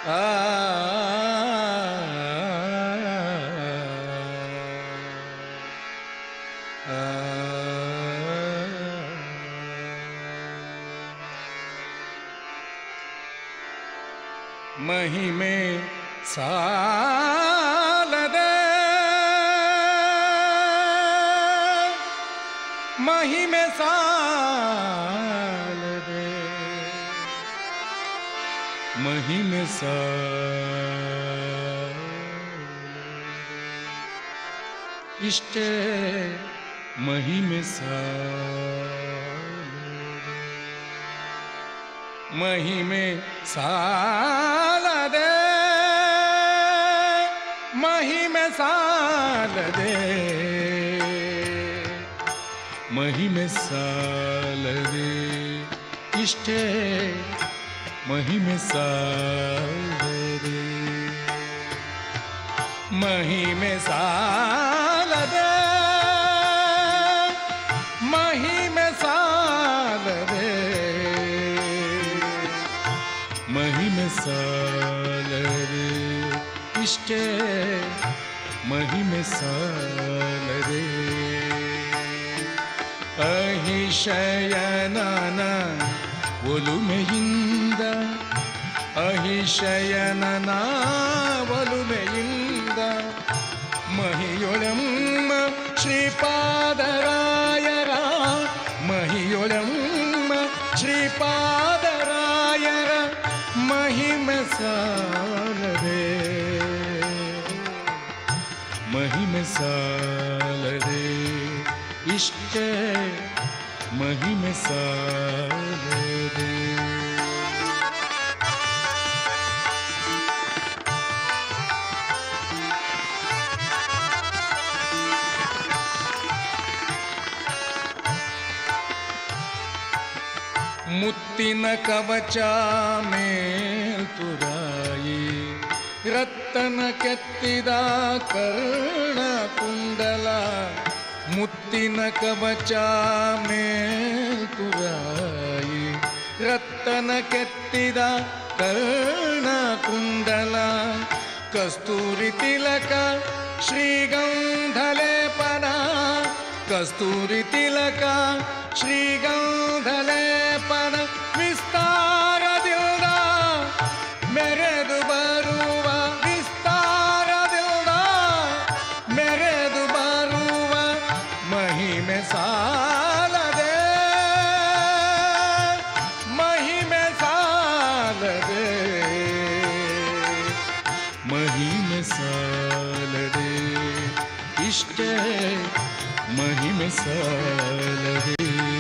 ಮಹಿಮೆ ಸಾಲದೆ ಮಹಿಮೆ ಸಾಲದೆ ಮಹಿಮೆ ಸಾಲ ಇಷ್ಟೇ ಮಹಿಮೆ ಸಾಲ ಮಹಿಮೆ ಸಾಲದೆ ಮಹಿಮೆ ಸಾಲದೆ ಮಹಿಮೆ ಸಾಲದೆ ಇಷ್ಟೇ ಮಹಿಮೆ ಸಾಲದೆ ಮಹಿಮೆ ಸಾಲದೆ ಮಹಿಮೆ ಸಾಲದೆ ಮಹಿಮೆ ಸಾಲದೆ ಇಷ್ಟೇ ಮಹಿಮೆ ಸಾಲದೆ ಅಹಿಶಯನನ ಒಲುಮೆಯಿಂದ ಅಹಿಶಯನನ ಒಲುಮೆಯಿಂದ ಮಹಿಯೊಳಮ್ಮ ಶ್ರೀಪಾದರಾಯರ ಮಹಿಯೊಳಮ್ಮ ಶ್ರೀಪಾದರಾಯರ ಮಹಿಮೆ ಸಾಲದೆ ಮಹಿಮೆ ಸಾಲದೆ ಇಷ್ಟೇ ಮಹಿಮೆ ಸಾಲದೆ ಮುತ್ತಿನ ಕವಚ ಮೇಲ್ತುರಾಯಿ ರತ್ತನ ಕೆತ್ತಿದ ಕರ್ಣ ಕುಂಡಲ ಮುತ್ತಿನ ಕವಚ ಮೇಲ್ತುರಾಯಿ ರತ್ತನ ಕೆತ್ತಿದ ಕರ್ಣ ಕುಂಡಲ ಕಸ್ತೂರಿ ತಿಲಕ ಶ್ರೀಗಂಧಲೇಪನ ಕಸ್ತೂರಿ ತಿಲಕ ಶ್ರೀಗಂಧಲೇಪನ ವಿಸ್ತಾರದಿಂದ ಮೆರೆದು ಬರುವ ವಿಸ್ತಾರದಿಂದ ಮೆರೆದು ಬರುವ ಮಹಿಮೆ ಸಾಲದೆ ಮಹಿಮೆ ಸಾಲದೆ ಮಹಿಮೆ ಸಾಲದೆ ಇಷ್ಟೇ ಮಹಿಮೆ ಸಾಲದೆ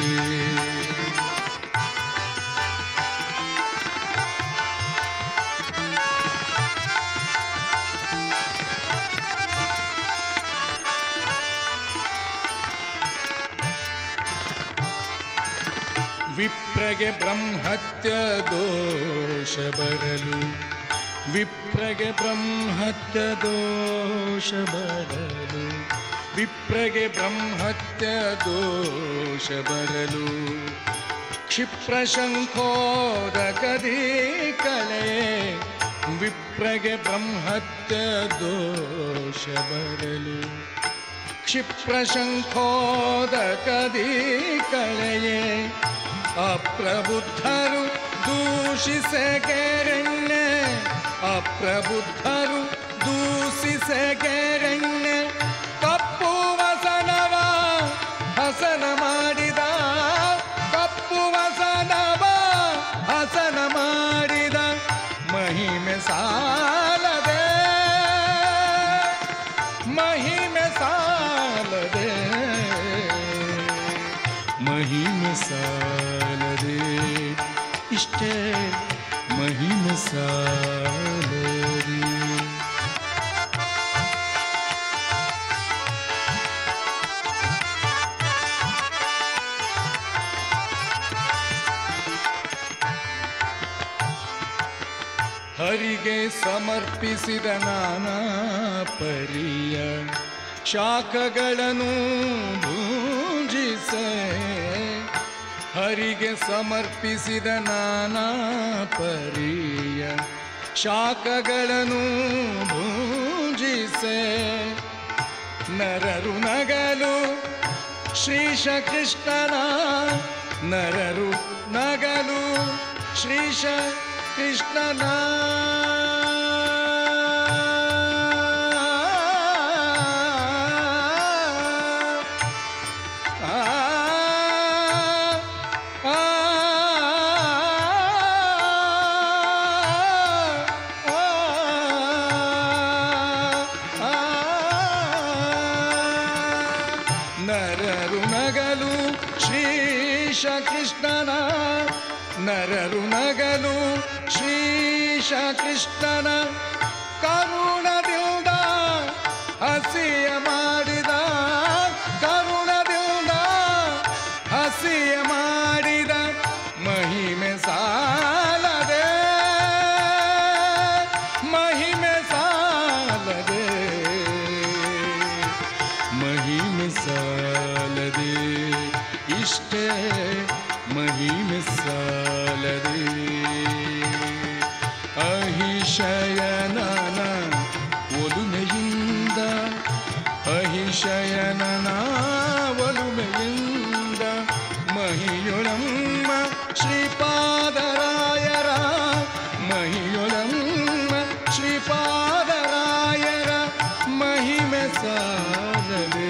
ವಿಪ್ರಗೆ ಬ್ರಹ್ಮತ್ಯ ದೋಷ ಬರಲು ವಿಪ್ರಗೆ ಬ್ರಹ್ಮತ್ಯ ದೋಷ ಬರಲು ವಿಪ್ರಗೆ ಬ್ರಹ್ಮತ್ಯ ದೋಷ ಬರಲು ಕ್ಷಿಪ್ರ ಶಂಖೋದಕದಿ ಕಲೆ ವಿಪ್ರಗೆ ಬ್ರಹ್ಮತ್ಯ ದೋಷ ಬರಲು ಕ್ಷಿಪ್ರ ಶಂಖೋದಕದಿ ಕಳೆಯೇ ಅಪ್ರಬುದ್ಧರು ದೂಷಿಸಗೆರೆಣ್ಣೆ ಅಪ್ರಬುದ್ಧರು ದೂಷಿಸಗೆರೆಣ್ಣೆ ಕಪ್ಪು ವಸನವ ಹಸನ ಮಾಡಿದ ಕಪ್ಪು ವಸನವ ಹಸನ ಮಾಡಿದ ಮಹಿಮೆ ಸಾಲದೆ ಮಹಿಮೆ ಸಾಲದೆ ಮಹಿಮೆ ಸಾಲದೆ ಇಷ್ಟೇ ಮಹಿಮೆ ಸಾಲದೆ ಹರಿಗೆ ಸಮರ್ಪಿಸಿದ ನಾನಾ ಪರಿಯ ಶಾಖಗಳನ್ನು ಭೂಜಿಸೆ ಹರಿಗೆ ಸಮರ್ಪಿಸಿದ ನಾನಾ ಪರಿಯ ಶಾಖಗಳನ್ನು ಭುಂಜಿಸೆ ನರರು ನಗಲು ಶ್ರೀಶ ಕೃಷ್ಣನ ನರರು ನಗಲು ಶ್ರೀಶ ಕೃಷ್ಣನ ಆ ಆ ನರರು ನಗಲು ಶ್ರೀಶ ಕೃಷ್ಣನ ನರರು ನಗಲು ಶ್ರೀಶ ಕೃಷ್ಣನ ಕರುಣದಿಂದ ಹಸಿಯ ಮಾಡಿದ ಕರುಣದಿಂದ ಹಸಿಯ ಮಾಡಿದ ಮಹಿಮೆ ಸಾಲದೆ ಮಹಿಮೆ ಸಾಲದೆ ಮಹಿಮೆ ಸಾಲದೆ ಇಷ್ಟೇ ಮಹಿಮೆ ಸಾಲದೆ ಅಹಿಶಯನನ ಒಲುಮೆಯಿಂದ ಅಹಿಶಯನನ ಒಲುಮೆಯಿಂದ ಮಹಿಯೊಳಮ್ಮ ಶ್ರೀಪಾದರಾಯರ ಮಹಿಯೊಳಮ್ಮ ಶ್ರೀಪಾದರಾಯರ ಮಹಿಮೆ ಸಾಲದೆ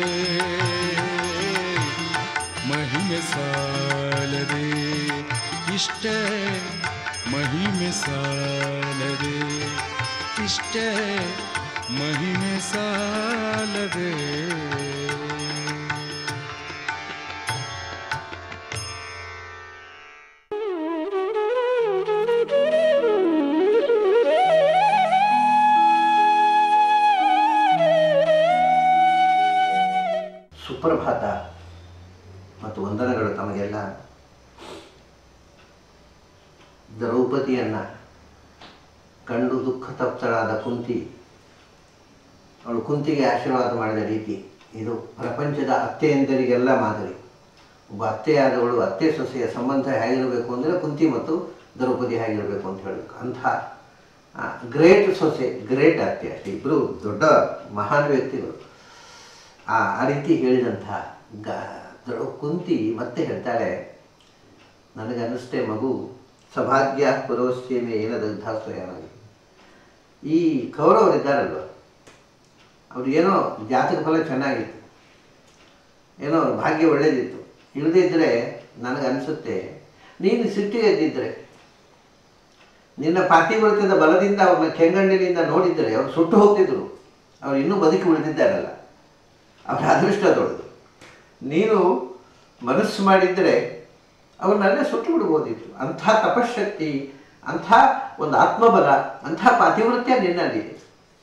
ಮಹಿಮೆ ಸಾಲದೆ ಇಷ್ಟೇ ಮಹಿಮೆ ಸಾಲದೆ ಇಷ್ಟೇ ಮಹಿಮೆ ಸಾಲದೆ ಸುಪ್ರಭಾತ ಮತ್ತು ವಂದನೆಗಳು ತಮಗೆಲ್ಲ ದ್ರೌಪದಿಯನ್ನು ಕಂಡು ದುಃಖ ತಪ್ತಳಾದ ಕುಂತಿ ಅವಳು ಕುಂತಿಗೆ ಆಶೀರ್ವಾದ ಮಾಡಿದ ರೀತಿ ಇದು ಪ್ರಪಂಚದ ಅತ್ತೆಯಂದರಿಗೆಲ್ಲ ಮಾದರಿ ಒಬ್ಬ ಅತ್ತೆಯಾದವಳು ಅತ್ತೆ ಸೊಸೆಯ ಸಂಬಂಧ ಹೇಗಿರಬೇಕು ಅಂದರೆ ಕುಂತಿ ಮತ್ತು ದ್ರೌಪದಿ ಹೇಗಿರಬೇಕು ಅಂತ ಹೇಳಬೇಕು ಅಂಥ ಗ್ರೇಟ್ ಸೊಸೆ ಗ್ರೇಟ್ ಅತ್ತೆ ಅಷ್ಟೇ ಇಬ್ಬರು ದೊಡ್ಡ ಮಹಾನ್ ವ್ಯಕ್ತಿಗಳು ಆ ಆ ರೀತಿ ಹೇಳಿದಂಥ ಗ ದೊಡ್ಡ ಕುಂತಿ ಮತ್ತೆ ಹೇಳ್ತಾಳೆ ನನಗನ್ನಿಸ್ತೇ ಮಗು ಸಭಾಗ್ಯ ಪುರೋಶ್ಚೇಮೆ ಏನ ದಗ್ಧಾಸ್ವಯನಾಗಿ ಈ ಕೌರವರಿದ್ದಾರಲ್ವ ಅವ್ರು ಏನೋ ಜಾತಕ ಫಲ ಚೆನ್ನಾಗಿತ್ತು ಏನೋ ಅವ್ರ ಭಾಗ್ಯ ಒಳ್ಳೇದಿತ್ತು ಇಲ್ಲದೇ ಇದ್ದರೆ ನನಗನ್ಸುತ್ತೆ ನೀನು ಸಿಟ್ಟಿಗೆ ಎದ್ದಿದ್ರೆ ನಿನ್ನ ಪಾತಿವೃತ್ಯದ ಬಲದಿಂದ ಅವ್ರನ್ನ ಕೆಂಗಣ್ಣಿನಿಂದ ನೋಡಿದ್ದರೆ ಅವ್ರು ಸುಟ್ಟು ಹೋಗ್ತಿದ್ರು ಅವ್ರು ಇನ್ನೂ ಬದುಕಿ ಉಳಿದಿದ್ದಾರಲ್ಲ ಅವರ ಅದೃಷ್ಟ ದೊಡ್ಡದು ನೀನು ಮನಸ್ಸು ಮಾಡಿದ್ದರೆ ಅವ್ರನ್ನಲ್ಲೇ ಸುಟ್ಟು ಬಿಡ್ಬೋದಿತ್ತು ಅಂಥ ತಪಶಕ್ತಿ ಅಂಥ ಒಂದು ಆತ್ಮಬಲ ಅಂಥ ಪಾತಿವೃತ್ಯ ನಿನ್ನಲ್ಲಿದೆ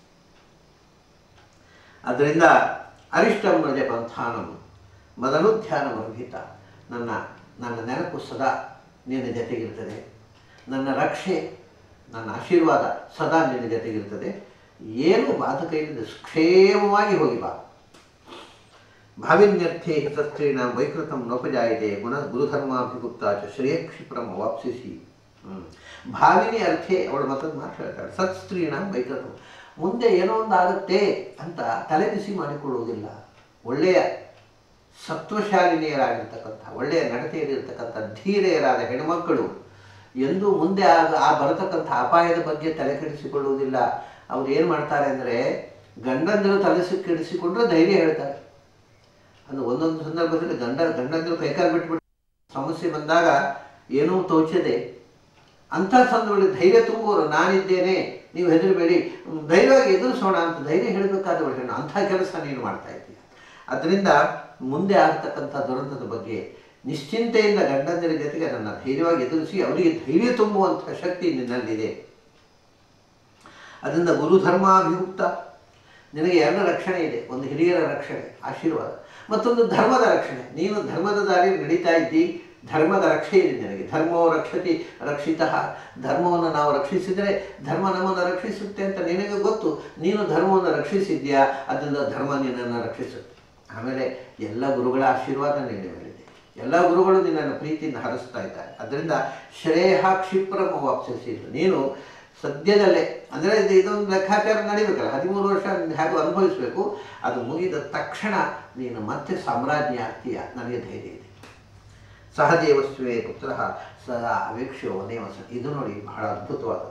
ಅದರಿಂದ ಅರಿಷ್ಟಂ ರಜ ಪಂಥಾನಂ ಮದನುಧ್ಯಾನ ವರ್ಧಿತ ನನ್ನ ನನ್ನ ನೆನಪು ಸದಾ ನಿನ್ನ ಜೊತೆಗಿರ್ತದೆ ನನ್ನ ರಕ್ಷೆ ನನ್ನ ಆಶೀರ್ವಾದ ಸದಾ ನಿನ್ನ ಜೊತೆಗಿರ್ತದೆ ಏನು ಬಾಧಕ ಇಲ್ಲದೆ ಕ್ಷೇಮವಾಗಿ ಹೋಗಿ ಬಾ ಭಾವಿನ್ಯರ್ಥೆ ಹಿತಸ್ತ್ರೀಣಾಂ ವೈಕೃತಂ ನೋಪಜಾಯಿದೆ ಗುಣ ಗುರುಧರ್ಮಾಭಿಗುಪ್ತ ಚ ಶ್ರೇಯಕ್ಷಿಪ್ರಂ ವಾಪ್ಸಿಸಿ ಹ್ಮ್. ಭಾವಿನಿ ಅರ್ಥೆ ಅವಳು ಮತ್ತೊಂದು ಮಾತು ಹೇಳ್ತಾಳೆ ಸತ್ ಸ್ತ್ರೀಣಾಂ ವೈಕೃತಂ ಮುಂದೆ ಏನೋ ಒಂದು ಆಗುತ್ತೆ ಅಂತ ತಲೆ ಬಿಸಿ ಮಾಡಿಕೊಳ್ಳುವುದಿಲ್ಲ ಒಳ್ಳೆಯ ಸತ್ವಶಾಲಿನಿಯರಾಗಿರ್ತಕ್ಕಂಥ ಒಳ್ಳೆಯ ನಡತೆಯಲ್ಲಿರ್ತಕ್ಕಂಥ ಧೀರೆಯರಾದ ಹೆಣ್ಮಕ್ಕಳು ಎಂದೂ ಮುಂದೆ ಆಗ ಆ ಬರತಕ್ಕಂಥ ಅಪಾಯದ ಬಗ್ಗೆ ತಲೆ ಕೆಡಿಸಿಕೊಳ್ಳುವುದಿಲ್ಲ ಅವ್ರು ಏನು ಮಾಡ್ತಾರೆ ಅಂದರೆ ಗಂಡಂದಿರು ತಲೆ ಕೆಡಿಸಿಕೊಂಡ್ರೆ ಧೈರ್ಯ ಹೇಳ್ತಾರೆ ಅಂದ್ರೆ ಒಂದೊಂದು ಸಂದರ್ಭದಲ್ಲಿ ಗಂಡ ಗಂಡಂದಿರು ಕೈಕಾಲು ಬಿಟ್ಬಿಟ್ಟು ಸಮಸ್ಯೆ ಬಂದಾಗ ಏನೂ ತೋಚದೆ ಅಂಥ ಸಂದರ್ಭದಲ್ಲಿ ಧೈರ್ಯ ತುಂಬುವರು ನಾನಿದ್ದೇನೆ ನೀವು ಹೆದರಬೇಡಿ ಧೈರ್ಯವಾಗಿ ಎದುರಿಸೋಣ ಅಂತ ಧೈರ್ಯ ಹೇಳಬೇಕಾದವಳು ಹೆಣ್ಣು ಅಂಥ ಕೆಲಸ ನೀನು ಮಾಡ್ತಾ ಇದ್ದೀಯ ಅದರಿಂದ ಮುಂದೆ ಆಗ್ತಕ್ಕಂಥ ದುರಂತದ ಬಗ್ಗೆ ನಿಶ್ಚಿಂತೆಯಿಂದ ಗಂಡಂದಿರ ಜೊತೆಗೆ ನನ್ನ ಧೈರ್ಯವಾಗಿ ಎದುರಿಸಿ ಅವರಿಗೆ ಧೈರ್ಯ ತುಂಬುವಂಥ ಶಕ್ತಿ ನಿನ್ನಲ್ಲಿದೆ ಅದರಿಂದ ಗುರುಧರ್ಮಾಭಿಯುಕ್ತ ನಿನಗೆ ಎರಡು ರಕ್ಷಣೆ ಇದೆ ಒಂದು ಹಿರಿಯರ ರಕ್ಷಣೆ ಆಶೀರ್ವಾದ ಮತ್ತೊಂದು ಧರ್ಮದ ರಕ್ಷಣೆ ನೀನು ಧರ್ಮದ ದಾರಿ ನಡೀತಾ ಇದ್ದಿ ಧರ್ಮದ ರಕ್ಷೆ ಇದೆ ನಿನಗೆ ಧರ್ಮೋ ರಕ್ಷತಿ ರಕ್ಷಿತ ಧರ್ಮವನ್ನು ನಾವು ರಕ್ಷಿಸಿದರೆ ಧರ್ಮ ನಮ್ಮನ್ನು ರಕ್ಷಿಸುತ್ತೆ ಅಂತ ನಿನಗೆ ಗೊತ್ತು ನೀನು ಧರ್ಮವನ್ನು ರಕ್ಷಿಸಿದ್ಯಾ ಅದರಿಂದ ಧರ್ಮ ನಿನ್ನನ್ನು ರಕ್ಷಿಸುತ್ತೆ ಆಮೇಲೆ ಎಲ್ಲ ಗುರುಗಳ ಆಶೀರ್ವಾದ ನಿನ್ನ ಮೇಲಿದೆ ಎಲ್ಲ ಗುರುಗಳು ನಿನ್ನನ್ನು ಪ್ರೀತಿಯಿಂದ ಹರಿಸ್ತಾ ಇದ್ದಾರೆ ಅದರಿಂದ ಶ್ರೇಯ ಕ್ಷಿಪ್ರಮ ವಾಪ್ಸಿಸಿದ್ರು ನೀನು ಸದ್ಯದಲ್ಲೇ ಅಂದರೆ ಇದು ಇದೊಂದು ಲೆಕ್ಕಾಚಾರ ನಡಿಬೇಕಲ್ಲ ಹದಿಮೂರು ವರ್ಷ ನೀನು ಹೇಗೂ ಅನುಭವಿಸಬೇಕು ಅದು ಮುಗಿದ ತಕ್ಷಣ ನೀನು ಮತ್ತೆ ಸಾಮ್ರಾಜ್ಞಿ ಆಗ್ತೀಯ ನನಗೆ ಧೈರ್ಯ ಇದೆ ಸಹದೇವಸ್ವೇ ಪುತ್ರ ಸದಾ ಅವೇಕ್ಷೋ ನೇಮಸ ಇದು ನೋಡಿ ಬಹಳ ಅದ್ಭುತವಾದದ್ದು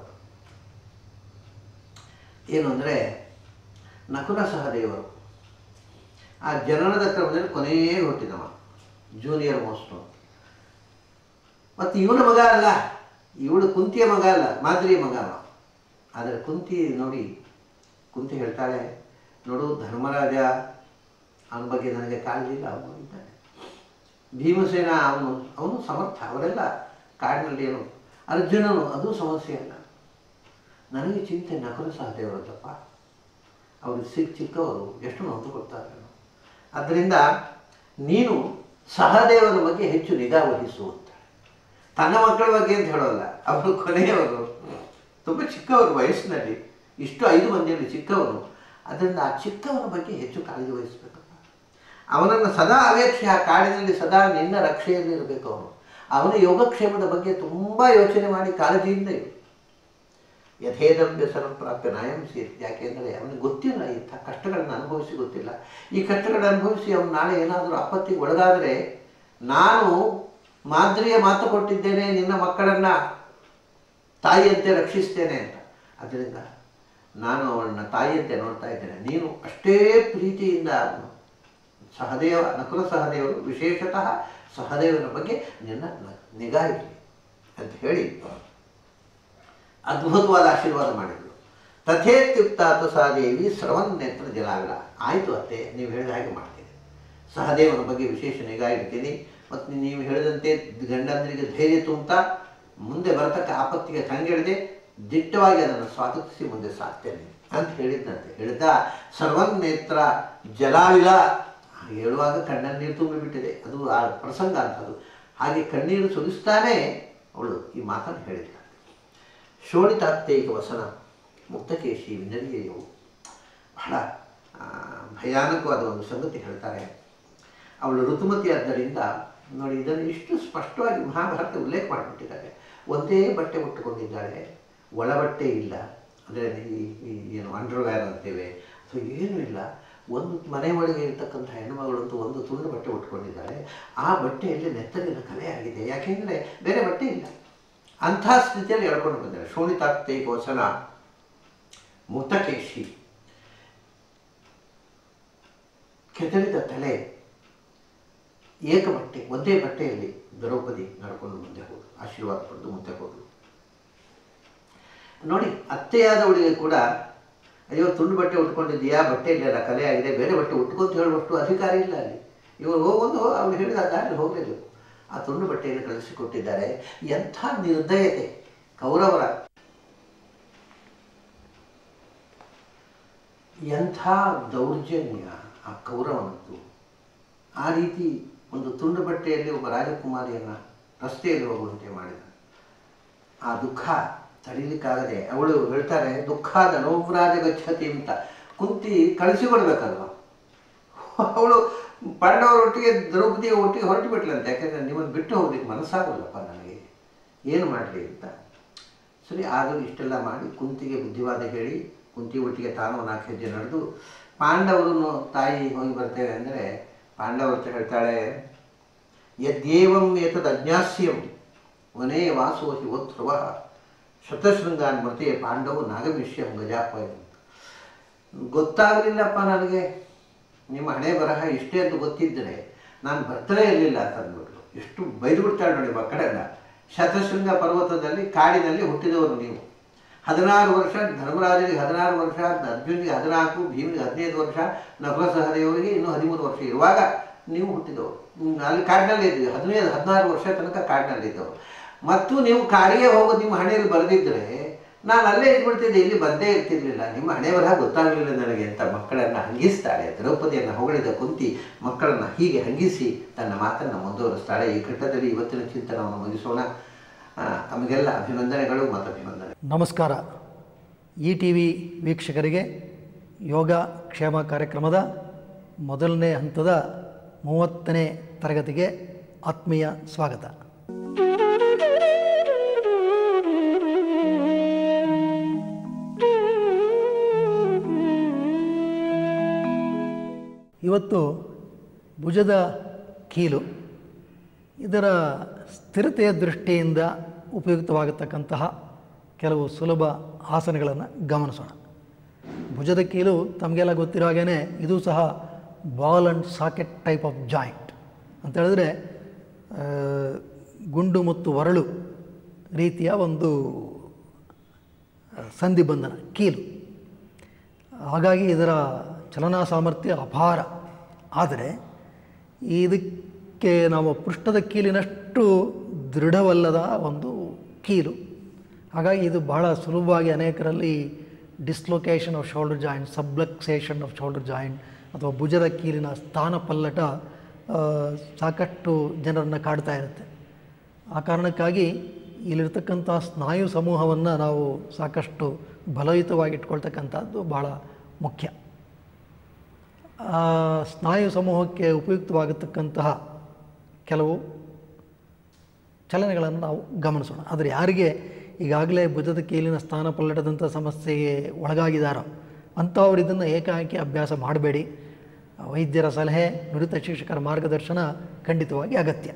ಏನು ಅಂದರೆ ನಕುಲ ಸಹದೇವರು ಆ ಜನನದ ಕ್ರಮದಲ್ಲಿ ಕೊನೆಯೇ ಹುಟ್ಟಿದವ ಜೂನಿಯರ್ ಮೋಸ್ಟ್ ಮತ್ತು ಇವನ ಮಗ ಅಲ್ಲ ಇವಳು ಕುಂತಿಯ ಮಗ ಅಲ್ಲ ಮಾದ್ರಿಯ ಮಗ ಅವ ಆದರೆ ಕುಂತಿ ನೋಡಿ ಕುಂತಿ ಹೇಳ್ತಾಳೆ ನೋಡು ಧರ್ಮರಾಜ ಅವನ ಬಗ್ಗೆ ನನಗೆ ಕಾಳಜಿ ಇಲ್ಲ ಅವನು ಇದ್ದಾನೆ ಭೀಮಸೇನ ಅವನು ಅವನು ಸಮರ್ಥ ಅವರೆಲ್ಲ ಕಾಡಿನಲ್ಲಿ ಏನು ಅರ್ಜುನನು ಅದು ಸಮಸ್ಯೆ ಅಲ್ಲ ನನಗೆ ಚಿಂತೆ ನಕಲು ಸಹದೇವರದ್ದಪ್ಪ ಅವರು ಸಿಕ್ಕ ಚಿಕ್ಕವರು ಎಷ್ಟು ನೋವು ಕೊಡ್ತಾರೆ ಆದ್ದರಿಂದ ನೀನು ಸಹದೇವನ ಬಗ್ಗೆ ಹೆಚ್ಚು ನಿಗಾ ವಹಿಸು ಅಂತ ತನ್ನ ಮಕ್ಕಳ ಬಗ್ಗೆ ಅಂತ ಹೇಳೋಲ್ಲ ಅವರು ಕೊನೆಯವರು ತುಂಬ ಚಿಕ್ಕವರು ವಯಸ್ಸಿನಲ್ಲಿ ಇಷ್ಟು ಐದು ಮಂದಿಯಲ್ಲಿ ಚಿಕ್ಕವನು ಅದರಿಂದ ಆ ಚಿಕ್ಕವನ ಬಗ್ಗೆ ಹೆಚ್ಚು ಕಾಳಜಿ ವಹಿಸಬೇಕಪ್ಪ ಅವನನ್ನು ಸದಾ ಅವೇಕ್ಷೆ ಆ ಕಾಡಿನಲ್ಲಿ ಸದಾ ನಿನ್ನ ರಕ್ಷೆಯಲ್ಲಿ ಇರಬೇಕು ಅವನು ಅವನ ಯೋಗಕ್ಷೇಮದ ಬಗ್ಗೆ ತುಂಬ ಯೋಚನೆ ಮಾಡಿ ಕಾಳಜಿಯಿಂದ ಇರು ಯಥೇದಂ ವ್ಯಸನ ಪ್ರಾಪ್ಯ ನಾಯಂ ಸೇರಿ ಯಾಕೆಂದರೆ ಅವನಿಗೆ ಗೊತ್ತಿಲ್ಲ ಇಂಥ ಕಷ್ಟಗಳನ್ನು ಅನುಭವಿಸಿ ಗೊತ್ತಿಲ್ಲ ಈ ಕಷ್ಟಗಳನ್ನು ಅನುಭವಿಸಿ ಅವನು ನಾಳೆ ಏನಾದರೂ ಆಪತ್ತಿಗೆ ಒಳಗಾದರೆ ನಾನು ಮಾದರಿಯ ಮಾತು ಕೊಟ್ಟಿದ್ದೇನೆ ನಿನ್ನ ಮಕ್ಕಳನ್ನು ತಾಯಿಯಂತೆ ರಕ್ಷಿಸ್ತೇನೆ ಅಂತ ಅದರಿಂದ ನಾನು ಅವಳನ್ನ ತಾಯಿಯಂತೆ ನೋಡ್ತಾ ಇದ್ದೇನೆ ನೀನು ಅಷ್ಟೇ ಪ್ರೀತಿಯಿಂದ ಅವನು ಸಹದೇವ ನಕುಲ ಸಹದೇವರು ವಿಶೇಷತಃ ಸಹದೇವನ ಬಗ್ಗೆ ನಿನ್ನ ನ- ನಿಗಾ ಇರಲಿ ಅಂತ ಹೇಳಿ ಅದ್ಭುತವಾದ ಆಶೀರ್ವಾದ ಮಾಡಿದರು ತಥೇತ್ಯುಕ್ತಾತು ಸಹದೇವಿ ಶ್ರವನ್ನೇತ್ರ ಜಲಾವಿಲ ಆಯಿತು ಅತ್ತೆ ನೀವು ಹೇಳಿದ ಹಾಗೆ ಮಾಡ್ತೀನಿ ಸಹದೇವನ ಬಗ್ಗೆ ವಿಶೇಷ ನಿಗಾ ಇಡ್ತೀನಿ ಮತ್ತು ನೀವು ಹೇಳಿದಂತೆ ಗಂಡಂದರಿಗೆ ಧೈರ್ಯ ತುಂಬುತ್ತಾ ಮುಂದೆ ಬರತಕ್ಕ ಆಪತ್ತಿಗೆ ಕಂಗೆಡದೆ ದಿಟ್ಟವಾಗಿ ಅದನ್ನು ಸ್ವಾಗತಿಸಿ ಮುಂದೆ ಸಾಕ್ತೇನೆ ಅಂತ ಹೇಳಿದ್ದಂತೆ ಹೇಳಿದ ಸರ್ವನ್ನೇತ್ರ ಜಲಾವಿಲ ಹೇಳುವಾಗ ಕಣ್ಣಲ್ಲಿ ನೀರು ತುಂಬಿಬಿಟ್ಟಿದೆ ಅದು ಆ ಪ್ರಸಂಗ ಅಂತದು ಹಾಗೆ ಕಣ್ಣೀರು ಸುರಿಸ್ತಾನೆ ಅವಳು ಈ ಮಾತನ್ನು ಹೇಳಿದ್ದ ಶೋಣಿತಾತ್ಯೈಕ ವಸನ ಮುಕ್ತಕೇಶಿ ವಿನರಿಯವು ಬಹಳ ಆ, ಭಯಾನಕವಾದ ಒಂದು ಸಂಗತಿ ಹೇಳ್ತಾರೆ ಅವಳು ಋತುಮತಿ ಆದ್ದರಿಂದ ನೋಡಿ ಇದನ್ನು ಇಷ್ಟು ಸ್ಪಷ್ಟವಾಗಿ ಮಹಾಭಾರತ ಉಲ್ಲೇಖ ಮಾಡಿಬಿಟ್ಟಿದ್ದಾರೆ ಒಂದೇ ಬಟ್ಟೆ ಉಟ್ಟುಕೊಂಡಿದ್ದಾಳೆ ಒಳ ಬಟ್ಟೆ ಇಲ್ಲ ಅಂದರೆ ಈ ಈ ಏನು ಅಂಡರ್ವೇರ್ ಅಂತೇವೆ ಸೊ ಏನೂ ಇಲ್ಲ ಒಂದು ಮನೆ ಒಳಗೆ ಇರ್ತಕ್ಕಂಥ ಹೆಣ್ಣುಮಗಳಂತೂ ಒಂದು ತುಂಡು ಬಟ್ಟೆ ಉಟ್ಕೊಂಡಿದ್ದಾಳೆ ಆ ಬಟ್ಟೆಯಲ್ಲಿ ನೆತ್ತರಿನ ಕಲೆ ಆಗಿದೆ ಯಾಕೆಂದರೆ ಬೇರೆ ಬಟ್ಟೆ ಇಲ್ಲ ಅಂಥ ಸ್ಥಿತಿಯಲ್ಲಿ ಎಳ್ಕೊಂಡು ಬಂದಾಳೆ ಶೋಣಿತಾಕ್ತೈಕ ವಸನ ಮುತಕೇಶಿ ಕೆದರಿದ ತಲೆ ಏಕ ಬಟ್ಟೆ ಒಂದೇ ಬಟ್ಟೆಯಲ್ಲಿ ದ್ರೌಪದಿ ನಡ್ಕೊಂಡು ಮುಂದೆ ಹೋದ್ರು ಆಶೀರ್ವಾದ ಪಡೆದು ಮುಂದೆ ಹೋದ್ರು ನೋಡಿ ಅತ್ತೆಯಾದವಳಿಗೆ ಕೂಡ ಅಯ್ಯೋ ತುಂಡು ಬಟ್ಟೆ ಉಟ್ಕೊಂಡಿದ್ದೀಯಾ ಬಟ್ಟೆ ಇಲ್ಲ ಕಲೆ ಆಗಿದೆ ಬೇರೆ ಬಟ್ಟೆ ಉಟ್ಕೊಂತ ಹೇಳುವಷ್ಟು ಅಧಿಕಾರ ಇಲ್ಲ ಅಲ್ಲಿ ಇವರು ಹೋಗೋದು ಅವ್ರು ಹೇಳಿದ ದಾರಿ ಹೋಗಲೇಬೇಕು ಆ ತುಂಡು ಬಟ್ಟೆಯನ್ನು ಕಳಿಸಿಕೊಟ್ಟಿದ್ದಾರೆ ಎಂಥ ನಿರ್ದಯತೆ ಕೌರವರ ಎಂಥ ದೌರ್ಜನ್ಯ ಆ ಕೌರವನದ್ದು ಆ ರೀತಿ ಒಂದು ತುಂಡು ಬಟ್ಟೆಯಲ್ಲಿ ಒಬ್ಬ ರಾಜಕುಮಾರಿಯನ್ನು ರಸ್ತೆಯಲ್ಲಿ ಹೋಗುವಂತೆ ಮಾಡಿದ ಆ ದುಃಖ ತಡೀಲಿಕ್ಕಾಗದೆ ಅವಳು ಹೇಳ್ತಾರೆ ದುಃಖಾದ ನೋವ್ರಾಜ ಗಚ್ಚತಿ ಅಂತ ಕುಂತಿ ಕಳಿಸಿಕೊಡ್ಬೇಕಲ್ವ ಅವಳು ಪಾಂಡವರೊಟ್ಟಿಗೆ ದ್ರೌಪದಿಯ ಒಟ್ಟಿಗೆ ಹೊರಟು ಬಿಟ್ಲಂತೆ ಯಾಕಂದರೆ ನಿಮ್ಮನ್ನು ಬಿಟ್ಟು ಹೋಗ್ಲಿಕ್ಕೆ ಮನಸ್ಸಾಗಲ್ಲಪ್ಪ ನನಗೆ ಏನು ಮಾಡಲಿ ಅಂತ ಸರಿ ಆಗಲೂ ಇಷ್ಟೆಲ್ಲ ಮಾಡಿ ಕುಂತಿಗೆ ಬುದ್ಧಿವಾದ ಹೇಳಿ ಕುಂತಿ ಒಟ್ಟಿಗೆ ತಾನು ಒಂದು ನಾಲ್ಕು ಹೆಜ್ಜೆ ನಡೆದು ಪಾಂಡವರನ್ನು ತಾಯಿ ಹೋಗಿ ಬರ್ತೇವೆ ಅಂದರೆ ಪಾಂಡವ ಹತ್ರ ಹೇಳ್ತಾಳೆ ಯದ್ಯೇವಂ ಏತದ್ ಅಜ್ಞಾಸ್ಯಂ ವನೇ ವಾಸೋಹಿ ವಧ್ರುವ ಶತಶೃಂಗಾನ್ ಮೃತೆ ಪಾಂಡವು ನಾಗಮಿಷ್ಯಂ ಗಜಾಪಯ ಗೊತ್ತಾಗಲಿಲ್ಲಪ್ಪ ನನಗೆ ನಿಮ್ಮ ಹಣೆ ಬರಹ ಇಷ್ಟೇ ಅಂತ ಗೊತ್ತಿದ್ದರೆ ನಾನು ಬರ್ತಾನೆ ಇರಲಿಲ್ಲ ಅಂತ ಅಂದ್ಬಿಟ್ರು ಎಷ್ಟು ಬೈದು ಬಿಡ್ತಾಳೆ ನೋಡಿ ಮಕ್ಕಳೆಲ್ಲ ಶತಶೃಂಗ ಪರ್ವತದಲ್ಲಿ ಕಾಡಿನಲ್ಲಿ ಹುಟ್ಟಿದವರು ನೀವು ಹದಿನಾರು ವರ್ಷ ಧರ್ಮರಾಜನಿಗೆ ಹದಿನಾರು ವರ್ಷ ಅರ್ಜುನಿಗೆ ಹದಿನಾಲ್ಕು ಭೀಮನಿಗೆ ಹದಿನೈದು ವರ್ಷ ನಕುಲ ಸಹದೇವರಿಗೆ ಇನ್ನೂ ಹದಿಮೂರು ವರ್ಷ ಇರುವಾಗ ನೀವು ಹುಟ್ಟಿದವರು ಹ್ಮ್, ಅಲ್ಲಿ ಕಾಡಿನಲ್ಲಿ ಇದ್ದೀವಿ ಹದಿನೈದು ಹದಿನಾರು ವರ್ಷ ತನಕ ಕಾಡಿನಲ್ಲಿ ಇದ್ದವರು ಮತ್ತು ನೀವು ಕಾಡಿಗೆ ಹೋಗೋದು ನಿಮ್ಮ ಹಣೆಯಲ್ಲಿ ಬರೆದಿದ್ದರೆ ನಾನು ಅಲ್ಲೇ ಇದ್ಬಿಡ್ತಿದ್ದೆ ಇಲ್ಲಿ ಬಂದೇ ಇರ್ತಿರ್ಲಿಲ್ಲ ನಿಮ್ಮ ಹಣೆ ಬರಹ ಗೊತ್ತಾಗಲಿಲ್ಲ ನನಗೆ ಅಂತ ಮಕ್ಕಳನ್ನು ಹಂಗಿಸ್ತಾಳೆ ದ್ರೌಪದಿಯನ್ನು ಹೊಗಳಿದ ಕುಂತಿ ಮಕ್ಕಳನ್ನು ಹೀಗೆ ಹಂಗಿಸಿ ತನ್ನ ಮಾತನ್ನು ಮುಂದುವರಿಸ್ತಾಳೆ ಈ ಘಟ್ಟದಲ್ಲಿ ಇವತ್ತಿನ ಚಿಂತನವನ್ನು ಮುಗಿಸೋಣ ಆ, ತಮಗೆಲ್ಲ ಅಭಿನಂದನೆಗಳು ಮತ್ತು ಅಭಿನಂದನೆ ನಮಸ್ಕಾರ ಇ ಟಿ ವಿ ವೀಕ್ಷಕರಿಗೆ ಯೋಗ ಕ್ಷೇಮ ಕಾರ್ಯಕ್ರಮದ ಮೊದಲನೇ ಹಂತದ ಮೂವತ್ತನೇ ತರಗತಿಗೆ ಆತ್ಮೀಯ ಸ್ವಾಗತ ಇವತ್ತು ಭುಜದ ಕೀಲು ಇದರ ಸ್ಥಿರತೆಯ ದೃಷ್ಟಿಯಿಂದ ಉಪಯುಕ್ತವಾಗತಕ್ಕಂತಹ ಕೆಲವು ಸುಲಭ ಆಸನಗಳನ್ನು ಗಮನಿಸೋಣ ಭುಜದ ಕೀಲು ತಮಗೆಲ್ಲ ಗೊತ್ತಿರೋ ಹಾಗೇ ಇದು ಸಹ ball and socket type of joint ಅಂತ ಹೇಳಿದ್ರೆ ಆ, ಗುಂಡು ಮತ್ತು ಒರಳು ರೀತಿಯ ಒಂದು ಆ, ಸಂಧಿಬಂಧನ ಕೀಲು ಹಾಗಾಗಿ ಇದರ ಚಲನಾ ಸಾಮರ್ಥ್ಯ ಅಪಾರ ಆದರೆ ಇದಕ್ಕೆ ನಾವು ಪೃಷ್ಠದ ಕೀಲಿನಷ್ಟು ದೃಢವಲ್ಲದ ಒಂದು ಕೀಲು ಹಾಗಾಗಿ ಇದು ಬಹಳ ಸುಲಭವಾಗಿ ಅನೇಕರಲ್ಲಿ dislocation of shoulder joint subluxation of shoulder joint ಅಥವಾ ಭುಜದ ಕೀಲಿನ ಸ್ಥಾನ ಪಲ್ಲಟ ಆ, ಸಾಕಷ್ಟು ಜನರನ್ನು ಕಾಡ್ತಾ ಇರುತ್ತೆ ಆ ಕಾರಣಕ್ಕಾಗಿ ಇಲ್ಲಿರ್ತಕ್ಕಂಥ ಸ್ನಾಯು ಸಮೂಹವನ್ನು ನಾವು ಸಾಕಷ್ಟು ಬಲಯುತವಾಗಿ ಇಟ್ಕೊಳ್ತಕ್ಕಂಥದ್ದು ಭಾಳ ಮುಖ್ಯ ಆ ಸ್ನಾಯು ಸಮೂಹಕ್ಕೆ ಉಪಯುಕ್ತವಾಗತಕ್ಕಂತಹ ಕೆಲವು ಚಲನೆಗಳನ್ನು ನಾವು ಗಮನಿಸೋಣ ಆದರೆ ಯಾರಿಗೆ ಈಗಾಗಲೇ ಭುಜದ ಕೀಲಿನ ಸ್ಥಾನ ಪಲ್ಲಟದಂಥ ಸಮಸ್ಯೆಗೆ ಒಳಗಾಗಿದ್ದಾರೋ ಅಂಥವ್ರು ಇದನ್ನು ಏಕಾಏಕಿ ಅಭ್ಯಾಸ ಮಾಡಬೇಡಿ ವೈದ್ಯರ ಸಲಹೆ ನುರಿತ ಶಿಕ್ಷಕರ ಮಾರ್ಗದರ್ಶನ ಖಂಡಿತವಾಗಿ ಅಗತ್ಯ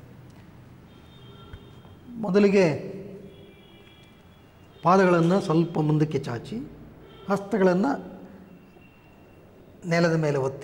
ಮೊದಲಿಗೆ ಪಾದಗಳನ್ನು ಸ್ವಲ್ಪ ಮುಂದಕ್ಕೆ ಚಾಚಿ ಹಸ್ತಗಳನ್ನು ನೆಲದ ಮೇಲೆ ಒತ್ತಿ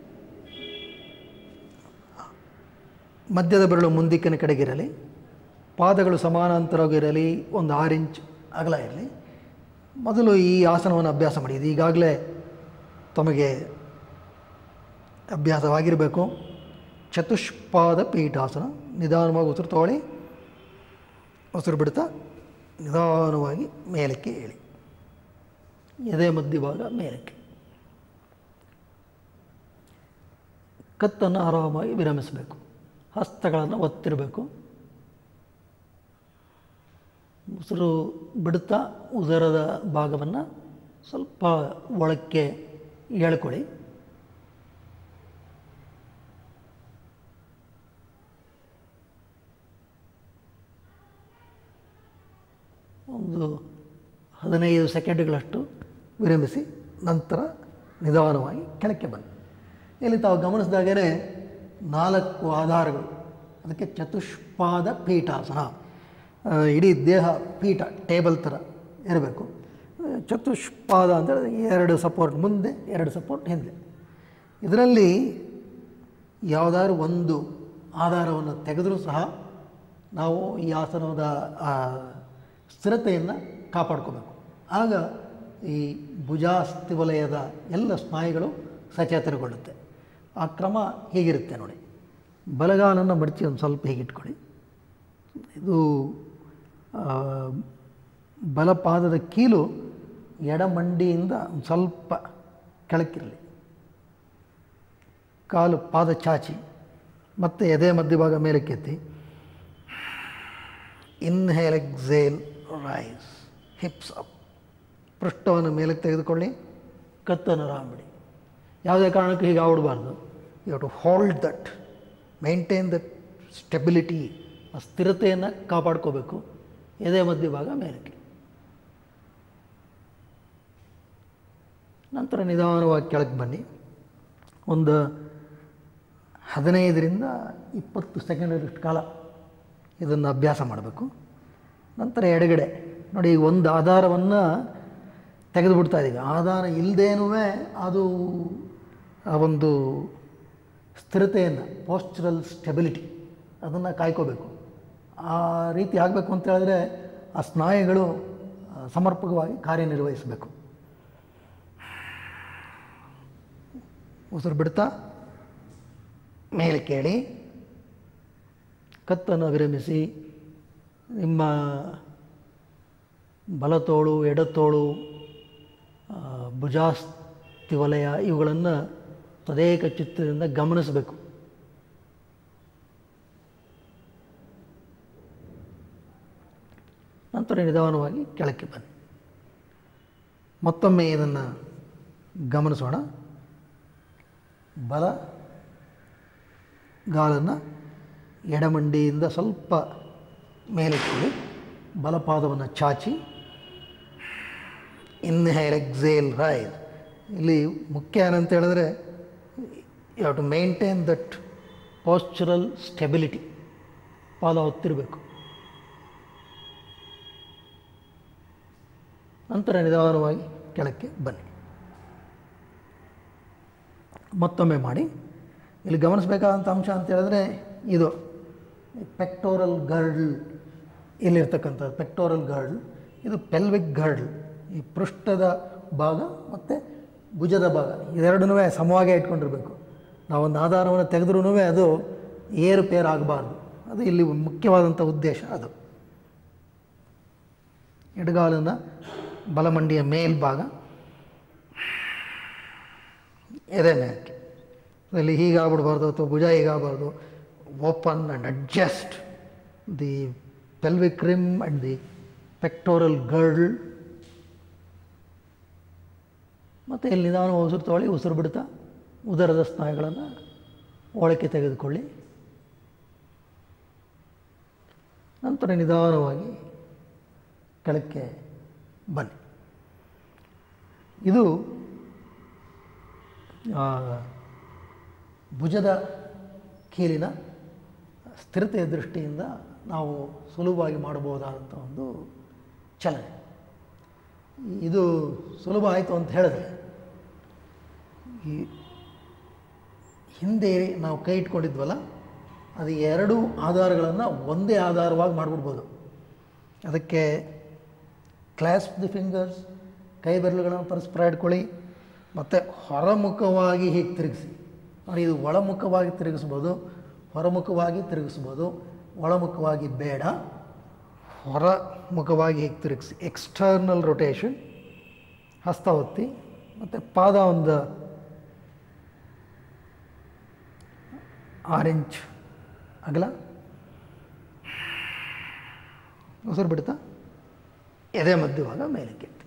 ಮಧ್ಯದ ಬೆರಳು ಮುಂದಿಕ್ಕಿನ ಕಡೆಗಿರಲಿ ಪಾದಗಳು ಸಮಾನಾಂತರವಾಗಿರಲಿ ಒಂದು ಆರು ಇಂಚ್ ಅಗಲ ಇರಲಿ ಮೊದಲು ಈ ಆಸನವನ್ನು ಅಭ್ಯಾಸ ಮಾಡಿ ಇದು ಈಗಾಗಲೇ ತಮಗೆ ಅಭ್ಯಾಸವಾಗಿರಬೇಕು ಚತುಷ್ಪಾದ ಪೀಠಾಸನ ನಿಧಾನವಾಗಿ ಉಸಿರು ತಗೊಳ್ಳಿ ಉಸಿರು ಬಿಡ್ತಾ ನಿಧಾನವಾಗಿ ಮೇಲಕ್ಕೆ ಏಳಿ ಎದೆ ಮಧ್ಯಭಾಗ ಮೇಲಕ್ಕೆ ಕತ್ತನ್ನು ಆರಾಮಾಗಿ ವಿರಮಿಸಬೇಕು ಹಸ್ತಗಳನ್ನು ಒತ್ತಿರಬೇಕು ಉಸಿರು ಬಿಡುತ್ತಾ ಉದರದ ಭಾಗವನ್ನು ಸ್ವಲ್ಪ ಒಳಕ್ಕೆ ಎಳ್ಕೊಳ್ಳಿ ಒಂದು ಹದಿನೈದು ಸೆಕೆಂಡ್ಗಳಷ್ಟು ವಿರಮಿಸಿ ನಂತರ ನಿಧಾನವಾಗಿ ಕೆಳಕ್ಕೆ ಬನ್ನಿ ಇಲ್ಲಿ ತಾವು ಗಮನಿಸಿದಾಗೇ ನಾಲ್ಕು ಆಧಾರಗಳು ಅದಕ್ಕೆ ಚತುಷ್ಪಾದ ಪೀಠಾಸನ ಆ, ಇಡೀ ದೇಹ ಪೀಠ ಟೇಬಲ್ ಥರ ಇರಬೇಕು ಆ, ಚತುಷ್ಪಾದ ಅಂದರೆ ಎರಡು ಸಪೋರ್ಟ್ ಮುಂದೆ ಎರಡು ಸಪೋರ್ಟ್ ಹಿಂದೆ ಇದರಲ್ಲಿ ಯಾವುದಾದ್ರು ಒಂದು ಆಧಾರವನ್ನು ತೆಗೆದರೂ ಸಹ ನಾವು ಈ ಆಸನದ ಆ, ಸ್ಥಿರತೆಯನ್ನು ಕಾಪಾಡ್ಕೋಬೇಕು ಆಗ ಈ ಭುಜಾಸ್ಥಿ ವಲಯದ ಎಲ್ಲ ಸ್ನಾಯುಗಳು ಸಚೇತನಗೊಳ್ಳುತ್ತೆ ಆ ಕ್ರಮ ಹೀಗಿರುತ್ತೆ ನೋಡಿ ಬಲಗಾಲನ್ನು ಮಡಚಿ ಒಂದು ಸ್ವಲ್ಪ ಹೀಗಿಟ್ಕೊಳ್ಳಿ ಇದು ಆ, ಬಲಪಾದದ ಕೀಲು ಎಡಮಂಡಿಯಿಂದ ಒಂದು ಸ್ವಲ್ಪ ಕೆಳಕ್ಕಿರಲಿ ಕಾಲು ಪಾದ ಚಾಚಿ ಮತ್ತು ಎದೆ ಮಧ್ಯಭಾಗ ಮೇಲಕ್ಕೆತ್ತಿ inhale exhale raise hips up ಪೃಷ್ಠವನ್ನು ಮೇಲಕ್ಕೆ ತೆಗೆದುಕೊಳ್ಳಿ ಕತ್ತನ್ನು ರಾಂಬಿಡಿ ಯಾವುದೇ ಕಾರಣಕ್ಕೂ ಹೀಗೆ ಆಗ್ಬಿಡಬಾರ್ದು you to hold that maintain that stability ಆ ಸ್ಥಿರತೆಯನ್ನು ಕಾಪಾಡ್ಕೋಬೇಕು ಎದೆ ಮಧ್ಯಭಾಗ ಮೇಲಕ್ಕೆ ನಂತರ ನಿಧಾನವಾಗಿ ಕೆಳಗೆ ಬನ್ನಿ ಒಂದು ಹದಿನೈದರಿಂದ ಇಪ್ಪತ್ತು ಸೆಕೆಂಡಷ್ಟು ಕಾಲ ಇದನ್ನು ಅಭ್ಯಾಸ ಮಾಡಬೇಕು ನಂತರ ಎಡಗಡೆ ನೋಡಿ ಈಗ ಒಂದು ಆಧಾರವನ್ನು ತೆಗೆದುಬಿಡ್ತಾ ಇದ್ದೀವಿ ಆಧಾರ ಇಲ್ಲದೇನೂ ಅದು ಆ ಒಂದು ಸ್ಥಿರತೆಯನ್ನು ಪೋಸ್ಚರಲ್ ಸ್ಟೆಬಿಲಿಟಿ ಅದನ್ನು ಕಾಯ್ಕೋಬೇಕು ಆ ರೀತಿ ಆಗಬೇಕು ಅಂತ ಹೇಳಿದ್ರೆ ಆ ಸ್ನಾಯುಗಳು ಆ, ಸಮರ್ಪಕವಾಗಿ ಕಾರ್ಯನಿರ್ವಹಿಸಬೇಕು ಉಸಿರು ಬಿಡ್ತಾ ಮೇಲೆ ಕೇಳಿ ಕತ್ತನ್ನು ವಿರಮಿಸಿ ನಿಮ್ಮ ಬಲತೋಳು ಎಡತೋಳು ಆ, ಭುಜಾಸ್ತಿ ವಲಯ ಇವುಗಳನ್ನು ತದೇಕ ಚಿತ್ತದಿಂದ ಗಮನಿಸಬೇಕು ನಂತರ ನಿಧಾನವಾಗಿ ಕೆಳಕ್ಕೆ ಬನ್ನಿ ಮತ್ತೊಮ್ಮೆ ಇದನ್ನು ಗಮನಿಸೋಣ ಬಲ ಗಾಲನ್ನು ಎಡಮಂಡಿಯಿಂದ ಸ್ವಲ್ಪ ಮೇಲೆತ್ತಿ ಬಲಪಾದವನ್ನು ಚಾಚಿ ಇನ್ಹೇಲ್ ಎಕ್ಸೇಲ್ ರೈಸ್ ಇಲ್ಲಿ ಮುಖ್ಯ ಏನಂತ ಹೇಳಿದ್ರೆ you have to maintain that postural stability ಪಾದ ಹೊತ್ತಿರಬೇಕು ನಂತರ ನಿಧಾನವಾಗಿ ಕೆಳಕ್ಕೆ ಬನ್ನಿ ಮತ್ತೊಮ್ಮೆ ಮಾಡಿ ಇಲ್ಲಿ ಗಮನಿಸಬೇಕಾದಂಥ ಅಂಶ ಅಂತ ಹೇಳಿದ್ರೆ ಇದು ಪೆಕ್ಟೋರಲ್ ಗರ್ಡ್ಲ್ ಇಲ್ಲಿರ್ತಕ್ಕಂಥದ್ದು ಪೆಕ್ಟೋರಲ್ ಗರ್ಡ್ಲ್ ಇದು ಪೆಲ್ವಿಕ್ ಗರ್ಡ್ಲ್ ಈ ಪೃಷ್ಠದ ಭಾಗ ಮತ್ತು ಭುಜದ ಭಾಗ ಇದೆರಡನ್ನೂ ಸಮವಾಗೇ ಇಟ್ಕೊಂಡಿರಬೇಕು ನಾವೊಂದು ಆಧಾರವನ್ನು ತೆಗೆದ್ರೂ ಅದು ಏರುಪೇರು ಆಗಬಾರ್ದು ಅದು ಇಲ್ಲಿ ಮುಖ್ಯವಾದಂಥ ಉದ್ದೇಶ ಅದು ಎಡಗಾಲನ ಬಲಮಂಡಿಯ ಮೇಲ್ಭಾಗ ಎದೆ ಮೇಲಕ್ಕೆ ಇಲ್ಲಿ ಹೀಗಾಗ್ಬಿಡ್ಬಾರ್ದು ಅಥವಾ ಭುಜ ಹೀಗಾಗಬಾರ್ದು open and adjust the pelvic rim and the pectoral girdle ಮತ್ತು ಇಲ್ಲಿ ನಿಧಾನ ಉಸಿರು ತೊಗೊಳ್ಳಿ ಉಸಿರು ಬಿಡ್ತಾ ಉದರದ ಸ್ನಾಯುಗಳನ್ನು ಒಳಕ್ಕೆ ತೆಗೆದುಕೊಳ್ಳಿ ನಂತರ ನಿಧಾನವಾಗಿ ಕೆಳಕ್ಕೆ ಬನ್ನಿ ಇದು ಆ, ಭುಜದ ಕೀಲಿನ ಸ್ಥಿರತೆಯ ದೃಷ್ಟಿಯಿಂದ ನಾವು ಸುಲಭವಾಗಿ ಮಾಡಬಹುದಾದಂಥ ಒಂದು ಚಲನೆ ಇದು ಸುಲಭ ಆಯಿತು ಅಂತ ಹೇಳಿದ್ರೆ ಈ ಹಿಂದೆ ನಾವು ಕೈ ಇಟ್ಕೊಂಡಿದ್ವಲ್ಲ ಅದು ಎರಡು ಆಧಾರಗಳನ್ನು ಒಂದೇ ಆಧಾರವಾಗಿ ಮಾಡಿಬಿಡ್ಬೋದು ಅದಕ್ಕೆ ಕ್ಲಾಸ್ಪ್ ದಿ ಫಿಂಗರ್ಸ್ ಕೈ ಬೆರಳುಗಳನ್ನು ಪರಸ್ಪರ ಇಟ್ಕೊಳ್ಳಿ ಮತ್ತು ಹೊರಮುಖವಾಗಿ ಹೀಗೆ ತಿರುಗಿಸಿ ನೋಡಿ ಇದು ಒಳಮುಖವಾಗಿ ತಿರುಗಿಸ್ಬೋದು ಹೊರಮುಖವಾಗಿ ತಿರುಗಿಸ್ಬೋದು ಒಳಮುಖವಾಗಿ ಬೇಡ ಹೊರಮುಖವಾಗಿ ಹೀಗೆ ತಿರುಗಿಸಿ ಎಕ್ಸ್ಟರ್ನಲ್ ರೊಟೇಷನ್ ಹಸ್ತ ಒತ್ತಿ ಮತ್ತು ಪಾದ ಒಂದು ಆರು ಇಂಚ್ ಅಗಲ ಉಸಿರು ಬಿಡ್ತಾ ಎದೆ ಮಧ್ಯವಾಗ ಮೇಲಕ್ಕೆ ಎತ್ತಿ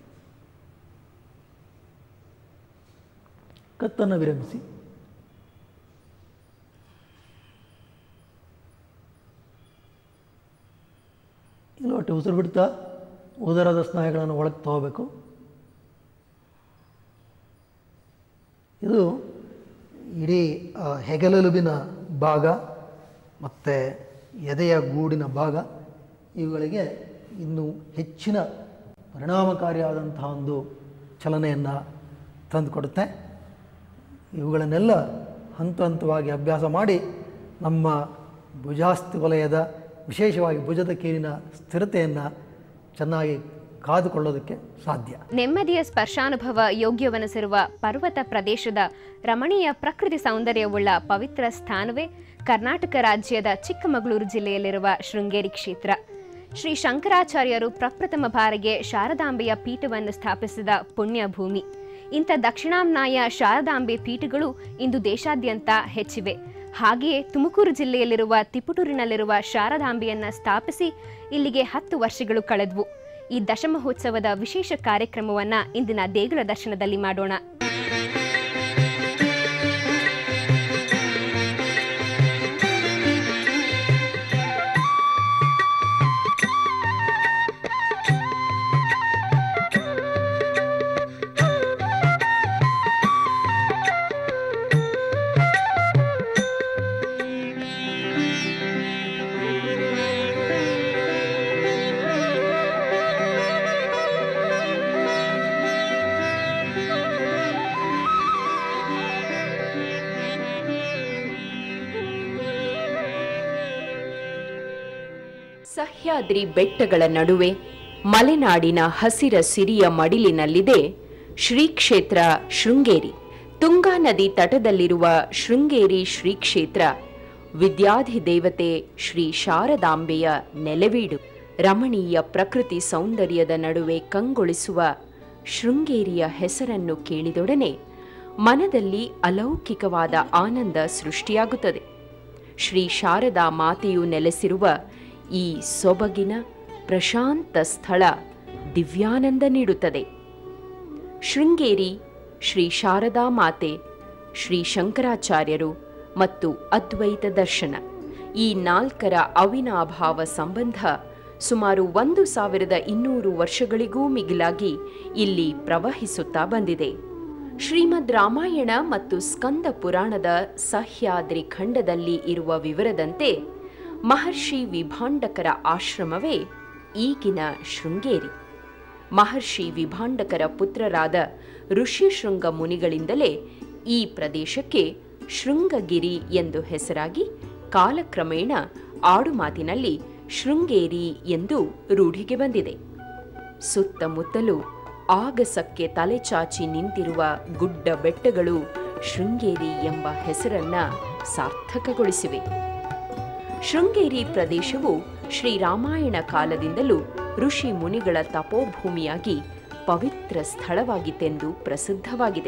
ಕತ್ತನ್ನು ವಿರಮಿಸಿ ಇಲ್ಲಿ ಒಟ್ಟು ಉಸಿರು ಬಿಡ್ತಾ ಉದರದ ಸ್ನಾಯುಗಳನ್ನು ಒಳಗೆ ತಗೋಬೇಕು ಇದು ಇಡೀ ಆ, ಹೆಗಲೆಲುಬಿನ ಭಾಗ ಮತ್ತು ಎದೆಯ ಗೂಡಿನ ಭಾಗ ಇವುಗಳಿಗೆ ಇನ್ನೂ ಹೆಚ್ಚಿನ ಪರಿಣಾಮಕಾರಿಯಾದಂತಹ ಒಂದು ಚಲನೆಯನ್ನು ತಂದುಕೊಡುತ್ತೆ ಇವುಗಳನ್ನೆಲ್ಲ ಹಂತ ಹಂತವಾಗಿ ಅಭ್ಯಾಸ ಮಾಡಿ ನಮ್ಮ ಭುಜಾಸ್ತಿ ವಲಯದ ವಿಶೇಷವಾಗಿ ಭುಜದ ಕೀಲಿನ ಸ್ಥಿರತೆಯನ್ನು ಚೆನ್ನಾಗಿ ಕಾದುಕೊಳ್ಳೋದಕ್ಕೆ ಸಾಧ್ಯ ನೆಮ್ಮದಿಯ ಸ್ಪರ್ಶಾನುಭವ ಯೋಗ್ಯವನಿಸಿರುವ ಪರ್ವತ ಪ್ರದೇಶದ ರಮಣೀಯ ಪ್ರಕೃತಿ ಸೌಂದರ್ಯವುಳ್ಳ ಪವಿತ್ರ ಸ್ಥಾನವೇ ಕರ್ನಾಟಕ ರಾಜ್ಯದ ಚಿಕ್ಕಮಗಳೂರು ಜಿಲ್ಲೆಯಲ್ಲಿರುವ ಶೃಂಗೇರಿ ಕ್ಷೇತ್ರ ಶ್ರೀ ಶಂಕರಾಚಾರ್ಯರು ಪ್ರಪ್ರಥಮ ಬಾರಿಗೆ ಶಾರದಾಂಬೆಯ ಪೀಠವನ್ನು ಸ್ಥಾಪಿಸಿದ ಪುಣ್ಯ ಭೂಮಿ ಇಂಥ ದಕ್ಷಿಣಾಮ್ನಾಯ ಶಾರದಾಂಬೆ ಪೀಠಗಳು ಇಂದು ದೇಶಾದ್ಯಂತ ಹೆಚ್ಚಿವೆ ಹಾಗೆಯೇ ತುಮಕೂರು ಜಿಲ್ಲೆಯಲ್ಲಿರುವ ತಿಪುಟೂರಿನಲ್ಲಿರುವ ಶಾರದಾಂಬೆಯನ್ನ ಸ್ಥಾಪಿಸಿ ಇಲ್ಲಿಗೆ ಹತ್ತು ವರ್ಷಗಳು ಕಳೆದ್ವು ಈ ದಶಮಹೋತ್ಸವದ ವಿಶೇಷ ಕಾರ್ಯಕ್ರಮವನ್ನ ಇಂದಿನ ದೇಗುಲ ದರ್ಶನದಲ್ಲಿ ಮಾಡೋಣ ಸಹ್ಯಾದ್ರಿ ಬೆಟ್ಟಗಳ ನಡುವೆ ಮಲೆನಾಡಿನ ಹಸಿರ ಸಿರಿಯ ಮಡಿಲಿನಲ್ಲಿದೆ ಶ್ರೀ ಕ್ಷೇತ್ರ ಶೃಂಗೇರಿ ತುಂಗಾ ನದಿ ತಟದಲ್ಲಿರುವ ಶೃಂಗೇರಿ ಶ್ರೀ ಕ್ಷೇತ್ರ ವಿದ್ಯಾಧಿದೇವತೆ ಶ್ರೀ ಶಾರದಾಂಬೆಯ ನೆಲೆವೀಡು ರಮಣೀಯ ಪ್ರಕೃತಿ ಸೌಂದರ್ಯದ ನಡುವೆ ಕಂಗೊಳಿಸುವ ಶೃಂಗೇರಿಯ ಹೆಸರನ್ನು ಕೇಳಿದೊಡನೆ ಮನದಲ್ಲಿ ಅಲೌಕಿಕವಾದ ಆನಂದ ಸೃಷ್ಟಿಯಾಗುತ್ತದೆ ಶ್ರೀ ಶಾರದಾ ಮಾತೆಯು ನೆಲೆಸಿರುವ ಈ ಸೊಬಗಿನ ಪ್ರಶಾಂತ ಸ್ಥಳ ದಿವ್ಯಾನಂದ ನೀಡುತ್ತದೆ ಶೃಂಗೇರಿ ಶ್ರೀ ಶಾರದಾ ಮಾತೆ ಶ್ರೀ ಶಂಕರಾಚಾರ್ಯರು ಮತ್ತು ಅದ್ವೈತ ದರ್ಶನ ಈ ನಾಲ್ಕರ ಅವಿನಾಭಾವ ಸಂಬಂಧ ಸುಮಾರು ಒಂದು ಸಾವಿರದ ಇನ್ನೂರು ವರ್ಷಗಳಿಗೂ ಮಿಗಿಲಾಗಿ ಇಲ್ಲಿ ಪ್ರವಹಿಸುತ್ತಾ ಬಂದಿದೆ ಶ್ರೀಮದ್ ರಾಮಾಯಣ ಮತ್ತು ಸ್ಕಂದ ಪುರಾಣದ ಸಹ್ಯಾದ್ರಿ ಖಂಡದಲ್ಲಿ ಇರುವ ವಿವರದಂತೆ ಮಹರ್ಷಿ ವಿಭಾಂಡಕರ ಆಶ್ರಮವೇ ಈಗಿನ ಶೃಂಗೇರಿ ಮಹರ್ಷಿ ವಿಭಾಂಡಕರ ಪುತ್ರರಾದ ಋಷಿಶೃಂಗ ಮುನಿಗಳಿಂದಲೇ ಈ ಪ್ರದೇಶಕ್ಕೆ ಶೃಂಗಗಿರಿ ಎಂದು ಹೆಸರಾಗಿ ಕಾಲಕ್ರಮೇಣ ಆಡುಮಾತಿನಲ್ಲಿ ಶೃಂಗೇರಿ ಎಂದು ರೂಢಿಗೆ ಬಂದಿದೆ ಸುತ್ತಮುತ್ತಲೂ ಆಗಸಕ್ಕೆ ತಲೆಚಾಚಿ ನಿಂತಿರುವ ಗುಡ್ಡ ಬೆಟ್ಟಗಳು ಶೃಂಗೇರಿ ಎಂಬ ಹೆಸರನ್ನ ಸಾರ್ಥಕಗೊಳಿಸಿವೆ ಶೃಂಗೇರಿ ಪ್ರದೇಶವು ಶ್ರೀರಾಮಾಯಣ ಕಾಲದಿಂದಲೂ ಋಷಿ ಮುನಿಗಳ ತಪೋಭೂಮಿಯಾಗಿ ಪವಿತ್ರ ಸ್ಥಳವಾಗಿತ್ತೆಂದು ಪ್ರಸಿದ್ಧವಾಗಿದೆ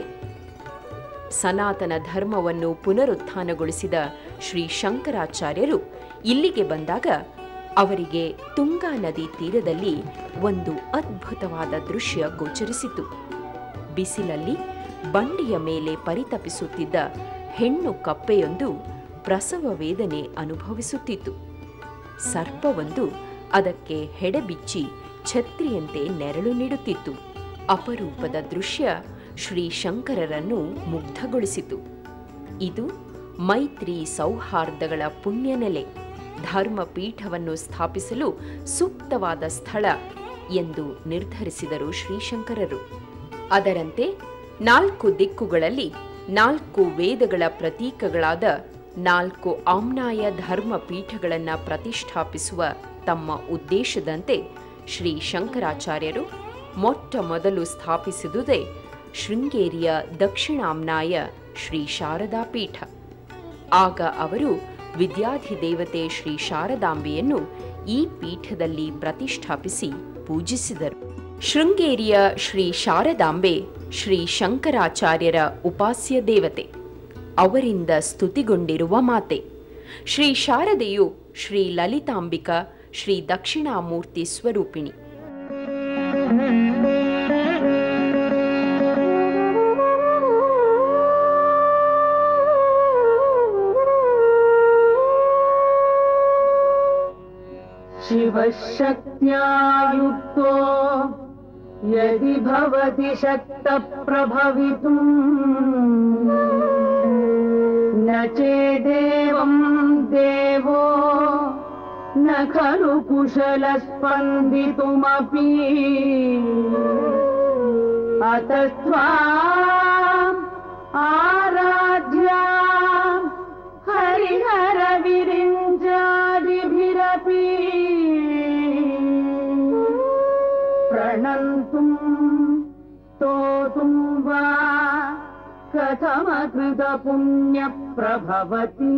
ಸನಾತನ ಧರ್ಮವನ್ನು ಪುನರುತ್ಥಾನಗೊಳಿಸಿದ ಶ್ರೀ ಶಂಕರಾಚಾರ್ಯರು ಇಲ್ಲಿಗೆ ಬಂದಾಗ ಅವರಿಗೆ ತುಂಗಾ ನದಿ ತೀರದಲ್ಲಿ ಒಂದು ಅದ್ಭುತವಾದ ದೃಶ್ಯ ಗೋಚರಿಸಿತು ಬಿಸಿಲಲ್ಲಿ ಬಂಡಿಯ ಮೇಲೆ ಪರಿತಪಿಸುತ್ತಿದ್ದ ಹೆಣ್ಣು ಕಪ್ಪೆಯೊಂದು ಪ್ರಸವ ವೇದನೆ ಅನುಭವಿಸುತ್ತಿತ್ತು ಸರ್ಪವೊಂದು ಅದಕ್ಕೆ ಹೆಡೆಬಿಚ್ಚಿ ಛತ್ರಿಯಂತೆ ನೆರಳು ನೀಡುತ್ತಿತ್ತು ಅಪರೂಪದ ದೃಶ್ಯ ಶ್ರೀ ಶಂಕರರನ್ನು ಮುಗ್ಧಗೊಳಿಸಿತು ಇದು ಮೈತ್ರಿ ಸೌಹಾರ್ದಗಳ ಪುಣ್ಯನೆಲೆ ಧರ್ಮಪೀಠವನ್ನು ಸ್ಥಾಪಿಸಲು ಸೂಕ್ತವಾದ ಸ್ಥಳ ಎಂದು ನಿರ್ಧರಿಸಿದರು ಶ್ರೀಶಂಕರರು ಅದರಂತೆ ನಾಲ್ಕು ದಿಕ್ಕುಗಳಲ್ಲಿ ನಾಲ್ಕು ವೇದಗಳ ಪ್ರತೀಕಗಳಾದ ನಾಲ್ಕು ಆಮ್ನಾಯ ಧರ್ಮ ಪೀಠಗಳನ್ನು ಪ್ರತಿಷ್ಠಾಪಿಸುವ ತಮ್ಮ ಉದ್ದೇಶದಂತೆ ಶ್ರೀ ಶಂಕರಾಚಾರ್ಯರು ಮೊಟ್ಟ ಮೊದಲು ಸ್ಥಾಪಿಸಿದುದೇ ಶೃಂಗೇರಿಯ ದಕ್ಷಿಣಾಮ್ನಾಯ ಶ್ರೀ ಶಾರದಾ ಪೀಠ ಆಗ ಅವರು ವಿದ್ಯಾಧಿದೇವತೆ ಶ್ರೀ ಶಾರದಾಂಬೆಯನ್ನು ಈ ಪೀಠದಲ್ಲಿ ಪ್ರತಿಷ್ಠಾಪಿಸಿ ಪೂಜಿಸಿದರು ಶೃಂಗೇರಿಯ ಶ್ರೀ ಶಾರದಾಂಬೆ ಶ್ರೀ ಶಂಕರಾಚಾರ್ಯರ ಉಪಾಸ್ಯ ದೇವತೆ ಅವರಿಂದ ಸ್ತುತಿಗೊಂಡಿರುವ ಮಾತೆ ಶ್ರೀ ಶಾರದೆಯು ಶ್ರೀ ಲಲಿತಾಂಬಿಕಾ ಶ್ರೀ ದಕ್ಷಿಣಾಮೂರ್ತಿ ಸ್ವರೂಪಿಣಿ शिवशक्त्या युक्तो यदि भवति शक्तप्रभवितुम् न चेदेवं देवो न खलु कुशलस्पन्दितुमपि अतस्त्वाम् आराध्या हरिहरविरिञ्जादिभिरपि प्रणन्तुम् स्तोतुं वा कथमकृतपुण्यप्रभवति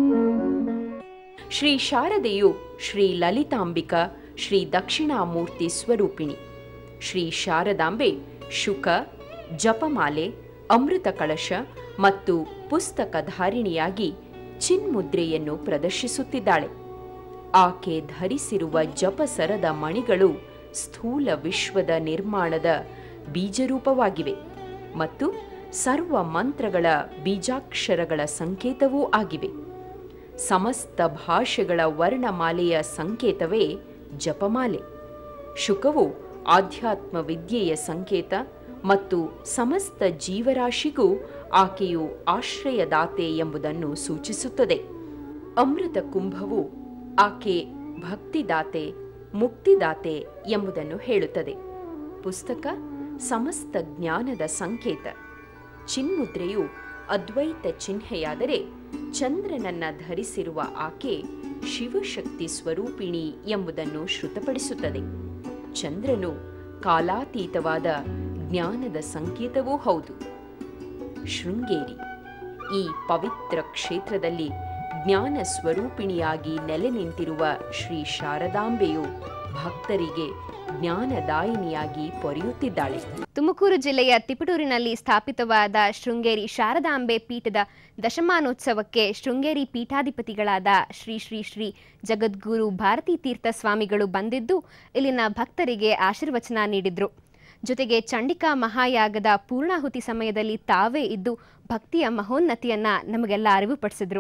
ಶ್ರೀ ಶಾರದೆಯು ಶ್ರೀ ಲಲಿತಾಂಬಿಕಾ ಶ್ರೀ ದಕ್ಷಿಣಾಮೂರ್ತಿ ಸ್ವರೂಪಿಣಿ ಶ್ರೀ ಶಾರದಾಂಬೆ ಶುಕ ಜಪಮಾಲೆ ಅಮೃತ ಕಳಶ ಮತ್ತು ಪುಸ್ತಕ ಧಾರಿಣಿಯಾಗಿ ಚಿನ್ಮುದ್ರೆಯನ್ನು ಪ್ರದರ್ಶಿಸುತ್ತಿದ್ದಾಳೆ ಆಕೆ ಧರಿಸಿರುವ ಜಪಸರದ ಮಣಿಗಳು ಸ್ಥೂಲ ವಿಶ್ವದ ನಿರ್ಮಾಣದ ಬೀಜರೂಪವಾಗಿವೆ ಮತ್ತು ಸರ್ವ ಮಂತ್ರಗಳ ಬೀಜಾಕ್ಷರಗಳ ಸಂಕೇತವೂ ಆಗಿವೆ ಸಮಸ್ತ ಭಾಷೆಗಳ ವರ್ಣಮಾಲೆಯ ಸಂಕೇತವೇ ಜಪಮಾಲೆ ಶುಕವು ಆಧ್ಯಾತ್ಮ ವಿದ್ಯೆಯ ಸಂಕೇತ ಮತ್ತು ಸಮಸ್ತ ಜೀವರಾಶಿಗೂ ಆಕೆಯು ಆಶ್ರಯದಾತೆ ಎಂಬುದನ್ನು ಸೂಚಿಸುತ್ತದೆ ಅಮೃತ ಕುಂಭವು ಆಕೆ ಭಕ್ತಿದಾತೆ ಮುಕ್ತಿದಾತೆ ಎಂಬುದನ್ನು ಹೇಳುತ್ತದೆ ಪುಸ್ತಕ ಸಮಸ್ತ ಜ್ಞಾನದ ಸಂಕೇತ ಚಿನ್ಮುದ್ರೆಯು ಅದ್ವೈತ ಚಿಹ್ನೆಯಾದರೆ ಚಂದ್ರನನ್ನ ಧರಿಸಿರುವ ಆಕೆ ಶಿವಶಕ್ತಿ ಸ್ವರೂಪಿಣಿ ಎಂಬುದನ್ನು ಶ್ರುತಪಡಿಸುತ್ತದೆ ಚಂದ್ರನು ಕಾಲಾತೀತವಾದ ಜ್ಞಾನದ ಸಂಕೇತವೂ ಹೌದು ಶೃಂಗೇರಿ ಈ ಪವಿತ್ರ ಕ್ಷೇತ್ರದಲ್ಲಿ ಜ್ಞಾನ ಸ್ವರೂಪಿಣಿಯಾಗಿ ನೆಲೆ ನಿಂತಿರುವ ಶ್ರೀ ಶಾರದಾಂಬೆಯು ಭಕ್ತರಿಗೆ ಜ್ಞಾನದಾಯಿನಿಯಾಗಿ ಪೊರೆಯುತ್ತಿದ್ದಾಳೆ ತುಮಕೂರು ಜಿಲ್ಲೆಯ ತಿಪಟೂರಿನಲ್ಲಿ ಸ್ಥಾಪಿತವಾದ ಶೃಂಗೇರಿ ಶಾರದಾಂಬೆ ಪೀಠದ ದಶಮಾನೋತ್ಸವಕ್ಕೆ ಶೃಂಗೇರಿ ಪೀಠಾಧಿಪತಿಗಳಾದ ಶ್ರೀ ಶ್ರೀ ಶ್ರೀ ಜಗದ್ಗುರು ಭಾರತೀ ತೀರ್ಥ ಸ್ವಾಮಿಗಳು ಬಂದಿದ್ದು ಇಲ್ಲಿನ ಭಕ್ತರಿಗೆ ಆಶೀರ್ವಚನ ನೀಡಿದ್ರು ಜೊತೆಗೆ ಚಂಡಿಕಾ ಮಹಾಯಾಗದ ಪೂರ್ಣಾಹುತಿ ಸಮಯದಲ್ಲಿ ತಾವೇ ಇದ್ದು ಭಕ್ತಿಯ ಮಹೋನ್ನತಿಯನ್ನ ನಮಗೆಲ್ಲ ಅರಿವುಪಡಿಸಿದ್ರು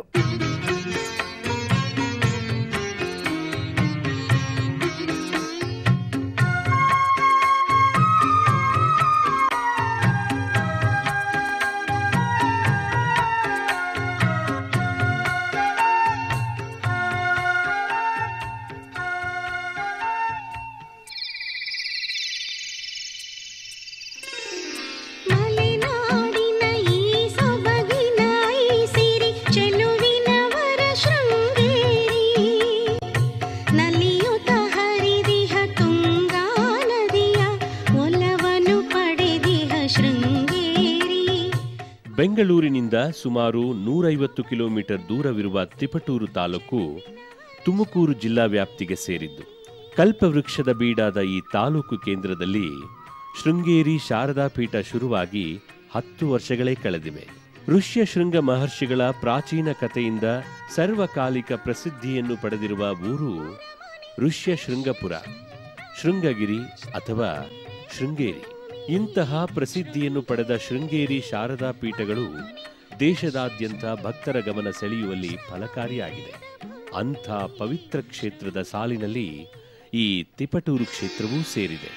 ಬೆಂಗಳೂರಿನಿಂದ ಸುಮಾರು ನೂರೈವತ್ತು ಕಿಲೋಮೀಟರ್ ದೂರವಿರುವ ತಿಪಟೂರು ತಾಲೂಕು ತುಮಕೂರು ಜಿಲ್ಲಾ ವ್ಯಾಪ್ತಿಗೆ ಸೇರಿದ್ದು ಕಲ್ಪವೃಕ್ಷದ ಬೀಡಾದ ಈ ತಾಲೂಕು ಕೇಂದ್ರದಲ್ಲಿ ಶೃಂಗೇರಿ ಶಾರದಾ ಪೀಠ ಶುರುವಾಗಿ ಹತ್ತು ವರ್ಷಗಳೇ ಕಳೆದಿವೆ ಋಷ್ಯ ಶೃಂಗ ಮಹರ್ಷಿಗಳ ಪ್ರಾಚೀನ ಕಥೆಯಿಂದ ಸರ್ವಕಾಲಿಕ ಪ್ರಸಿದ್ಧಿಯನ್ನು ಪಡೆದಿರುವ ಊರು ಋಷ್ಯ ಶೃಂಗಪುರ ಶೃಂಗಗಿರಿ ಅಥವಾ ಶೃಂಗೇರಿ ಇಂತಹ ಪ್ರಸಿದ್ಧಿಯನ್ನು ಪಡೆದ ಶೃಂಗೇರಿ ಶಾರದಾ ಪೀಠಗಳು ದೇಶದಾದ್ಯಂತ ಭಕ್ತರ ಗಮನ ಸೆಳೆಯುವಲ್ಲಿ ಫಲಕಾರಿಯಾಗಿದೆ ಅಂಥ ಪವಿತ್ರ ಕ್ಷೇತ್ರದ ಸಾಲಿನಲ್ಲಿ ಈ ತಿಪಟೂರು ಕ್ಷೇತ್ರವೂ ಸೇರಿದೆ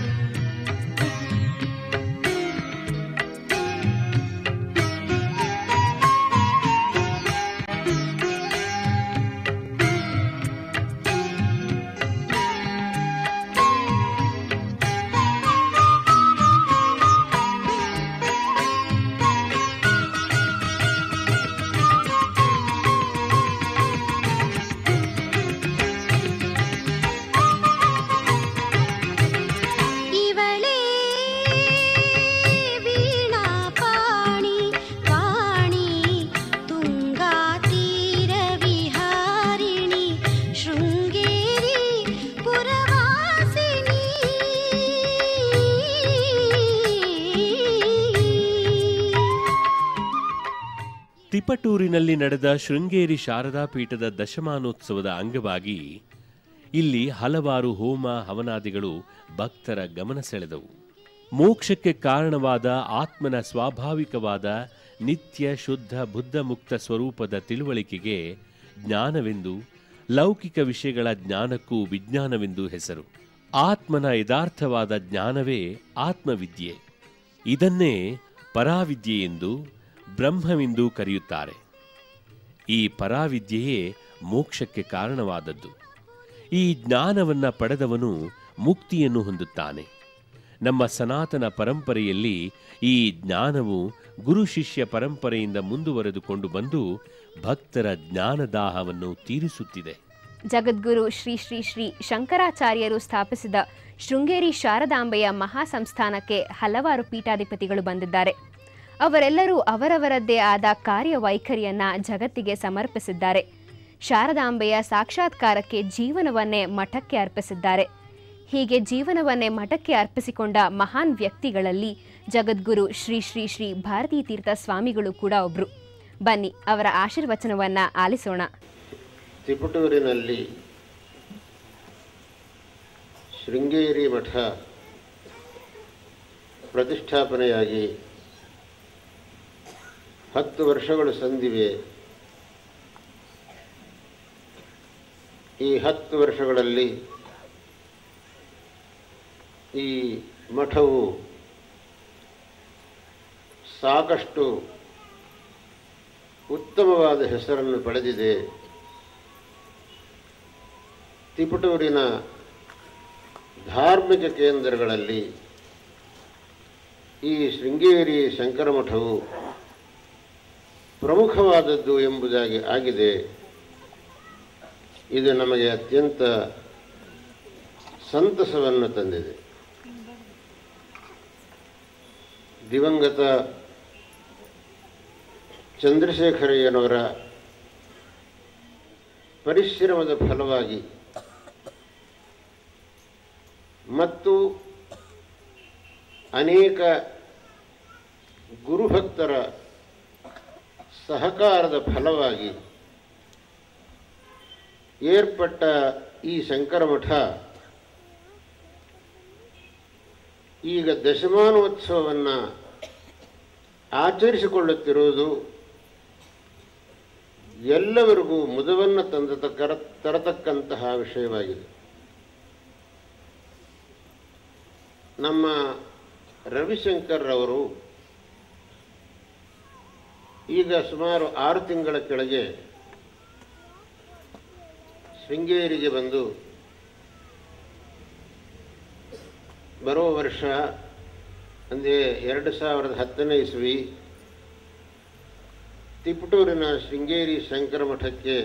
ಇವಳೇ ವೀಣಾ ಪಾಣಿ ವಾಣಿ ತುಂಗಾ ತೀರ ವಿಹಾರಿಣಿ ಶೃಂಗೇರಿ ಪುರವಾಸಿನಿ ತಿಪಟೂರಿನಲ್ಲಿ ನಡೆದ ಶೃಂಗೇರಿ ಶಾರದಾ ಪೀಠದ ದಶಮಾನೋತ್ಸವದ ಅಂಗವಾಗಿ ಇಲ್ಲಿ ಹಲವಾರು ಹೋಮ ಹವನಾದಿಗಳು ಭಕ್ತರ ಗಮನ ಸೆಳೆದವು ಮೋಕ್ಷಕ್ಕೆ ಕಾರಣವಾದ ಆತ್ಮನ ಸ್ವಾಭಾವಿಕವಾದ ನಿತ್ಯ ಶುದ್ಧ ಬುದ್ಧ ಮುಕ್ತ ಸ್ವರೂಪದ ತಿಳುವಳಿಕೆಗೆ ಜ್ಞಾನವೆಂದು ಲೌಕಿಕ ವಿಷಯಗಳ ಜ್ಞಾನಕ್ಕೂ ವಿಜ್ಞಾನವೆಂದು ಹೆಸರು ಆತ್ಮನ ಯಥಾರ್ಥವಾದ ಜ್ಞಾನವೇ ಆತ್ಮವಿದ್ಯೆ ಇದನ್ನೇ ಪರಾವಿದ್ಯೆ ಎಂದು ಬ್ರಹ್ಮವೆಂದು ಕರೆಯುತ್ತಾರೆ ಈ ಪರಾವಿದ್ಯೆಯೇ ಮೋಕ್ಷಕ್ಕೆ ಕಾರಣವಾದದ್ದು ಈ ಜ್ಞಾನವನ್ನ ಪಡೆದವನು ಮುಕ್ತಿಯನ್ನು ಹೊಂದುತ್ತಾನೆ ನಮ್ಮ ಸನಾತನ ಪರಂಪರೆಯಲ್ಲಿ ಈ ಜ್ಞಾನವು ಗುರು ಶಿಷ್ಯ ಪರಂಪರೆಯಿಂದ ಮುಂದುವರೆದುಕೊಂಡು ಬಂದು ಭಕ್ತರ ಜ್ಞಾನದಾಹವನ್ನು ತೀರಿಸುತ್ತಿದೆ ಜಗದ್ಗುರು ಶ್ರೀ ಶ್ರೀ ಶ್ರೀ ಶಂಕರಾಚಾರ್ಯರು ಸ್ಥಾಪಿಸಿದ ಶೃಂಗೇರಿ ಶಾರದಾಂಬೆಯ ಮಹಾಸಂಸ್ಥಾನಕ್ಕೆ ಹಲವಾರು ಪೀಠಾಧಿಪತಿಗಳು ಬಂದಿದ್ದಾರೆ ಅವರೆಲ್ಲರೂ ಅವರವರದ್ದೇ ಆದ ಕಾರ್ಯವೈಖರಿಯನ್ನ ಜಗತ್ತಿಗೆ ಸಮರ್ಪಿಸಿದ್ದಾರೆ ಶಾರದಾಂಬೆಯ ಸಾಕ್ಷಾತ್ಕಾರಕ್ಕೆ ಜೀವನವನ್ನೇ ಮಠಕ್ಕೆ ಅರ್ಪಿಸಿದ್ದಾರೆ ಹೀಗೆ ಜೀವನವನ್ನೇ ಮಠಕ್ಕೆ ಅರ್ಪಿಸಿಕೊಂಡ ಮಹಾನ್ ವ್ಯಕ್ತಿಗಳಲ್ಲಿ ಜಗದ್ಗುರು ಶ್ರೀ ಶ್ರೀ ಶ್ರೀ ಭಾರತೀ ತೀರ್ಥ ಸ್ವಾಮಿಗಳು ಕೂಡ ಒಬ್ರು ಬನ್ನಿ ಅವರ ಆಶೀರ್ವಚನವನ್ನ ಆಲಿಸೋಣ ತಿಪಟೂರಿನಲ್ಲಿ ಶೃಂಗೇರಿ ಮಠ ಪ್ರತಿಷ್ಠಾಪನೆಯಾಗಿ ಹತ್ತು ವರ್ಷಗಳು ಸಂದಿವೆ ಈ ಹತ್ತು ವರ್ಷಗಳಲ್ಲಿ ಈ ಮಠವು ಸಾಕಷ್ಟು ಉತ್ತಮವಾದ ಹೆಸರನ್ನು ಪಡೆದಿದೆ ತಿಪಟೂರಿನ ಧಾರ್ಮಿಕ ಕೇಂದ್ರಗಳಲ್ಲಿ ಈ ಶೃಂಗೇರಿ ಶಂಕರ ಮಠವು ಪ್ರಮುಖವಾದದ್ದು ಎಂಬುದಾಗಿ ಆಗಿದೆ ಇದು ನಮಗೆ ಅತ್ಯಂತ ಸಂತಸವನ್ನು ತಂದಿದೆ ದಿವಂಗತ ಚಂದ್ರಶೇಖರಯ್ಯನವರ ಪರಿಶ್ರಮದ ಫಲವಾಗಿ ಮತ್ತು ಅನೇಕ ಗುರುಭಕ್ತರ ಸಹಕಾರದ ಫಲವಾಗಿ ಏರ್ಪಟ್ಟ ಈ ಶಂಕರ ಮಠ ಈಗ ದಶಮಾನೋತ್ಸವವನ್ನು ಆಚರಿಸಿಕೊಳ್ಳುತ್ತಿರುವುದು ಎಲ್ಲವರಿಗೂ ಮುದವನ್ನು ತಂದ ಕರ ತರತಕ್ಕಂತಹ ವಿಷಯವಾಗಿದೆ ನಮ್ಮ ರವಿಶಂಕರ್ ಅವರು ಈಗ ಸುಮಾರು ಆರು ತಿಂಗಳ ಕೆಳಗೆ ಶೃಂಗೇರಿಗೆ ಬಂದು ಬರೋ ವರ್ಷ ಅಂದರೆ ಎರಡು ಸಾವಿರದ ಹತ್ತನೇ ಇಸ್ವಿ ತಿಪಟೂರಿನ ಶೃಂಗೇರಿ ಶಂಕರ ಮಠಕ್ಕೆ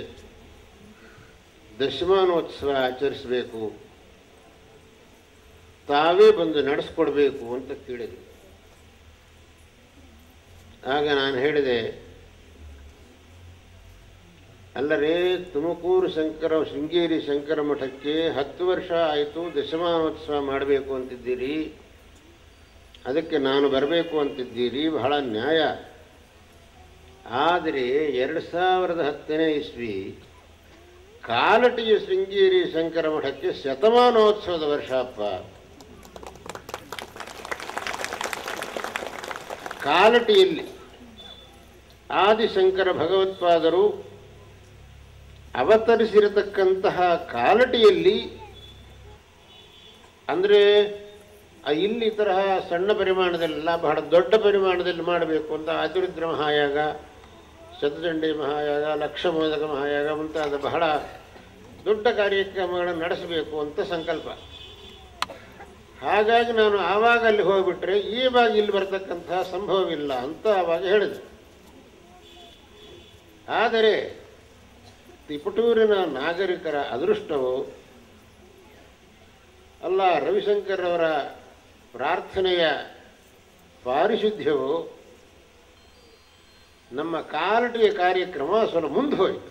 ದಶಮಾನೋತ್ಸವ ಆಚರಿಸಬೇಕು ತಾವೇ ಬಂದು ನಡೆಸ್ಕೊಡ್ಬೇಕು ಅಂತ ಕೇಳಿದರು ಆಗ ನಾನು ಹೇಳಿದೆ ಅಲ್ಲರೇ ತುಮಕೂರು ಶಂಕರ ಶೃಂಗೇರಿ ಶಂಕರ ಮಠಕ್ಕೆ ಹತ್ತು ವರ್ಷ ಆಯಿತು ದಶಮಾನೋತ್ಸವ ಮಾಡಬೇಕು ಅಂತಿದ್ದೀರಿ ಅದಕ್ಕೆ ನಾನು ಬರಬೇಕು ಅಂತಿದ್ದೀರಿ ಬಹಳ ನ್ಯಾಯ ಆದರೆ ಎರಡು ಸಾವಿರದ ಹತ್ತನೇ ಇಸ್ವಿ ಕಾಲಟಿಯ ಶೃಂಗೇರಿ ಶಂಕರ ಮಠಕ್ಕೆ ಶತಮಾನೋತ್ಸವದ ವರ್ಷ ಅಪ್ಪ ಕಾಲಟಿಯಲ್ಲಿ ಆದಿಶಂಕರ ಭಗವತ್ಪಾದರು ಅವತರಿಸಿರತಕ್ಕಂತಹ ಕಾಲಟಿಯಲ್ಲಿ ಅಂದರೆ ಇಲ್ಲಿ ತರಹ ಸಣ್ಣ ಪರಿಮಾಣದಲ್ಲ ಬಹಳ ದೊಡ್ಡ ಪರಿಮಾಣದಲ್ಲಿ ಮಾಡಬೇಕು ಅಂತ ಆತುರಿದ್ರ ಮಹಾಯಾಗ ಶತಚಂಡಿ ಮಹಾಯಾಗ ಲಕ್ಷಮೋದಕ ಮಹಾಯಾಗ ಮುಂತಾದ ಬಹಳ ದೊಡ್ಡ ಕಾರ್ಯಕ್ರಮಗಳನ್ನು ನಡೆಸಬೇಕು ಅಂತ ಸಂಕಲ್ಪ ಹಾಗಾಗಿ ನಾನು ಆವಾಗ ಅಲ್ಲಿ ಹೋಗ್ಬಿಟ್ರೆ ಈವಾಗ ಇಲ್ಲಿ ಬರ್ತಕ್ಕಂತಹ ಸಂಭವವಿಲ್ಲ ಅಂತ ಆವಾಗ ಹೇಳಿದೆ ಆದರೆ ತಿಪಟೂರಿನ ನಾಗರಿಕರ ಅದೃಷ್ಟವು ಅಲ್ಲ ರವಿಶಂಕರ್ ಅವರ ಪ್ರಾರ್ಥನೆಯ ಪಾರಿಶುದ್ಧ್ಯವು ನಮ್ಮ ಕಾರಟಿಯ ಕಾರ್ಯಕ್ರಮ ಸ್ವಲ್ಪ ಮುಂದೆ ಹೋಯಿತು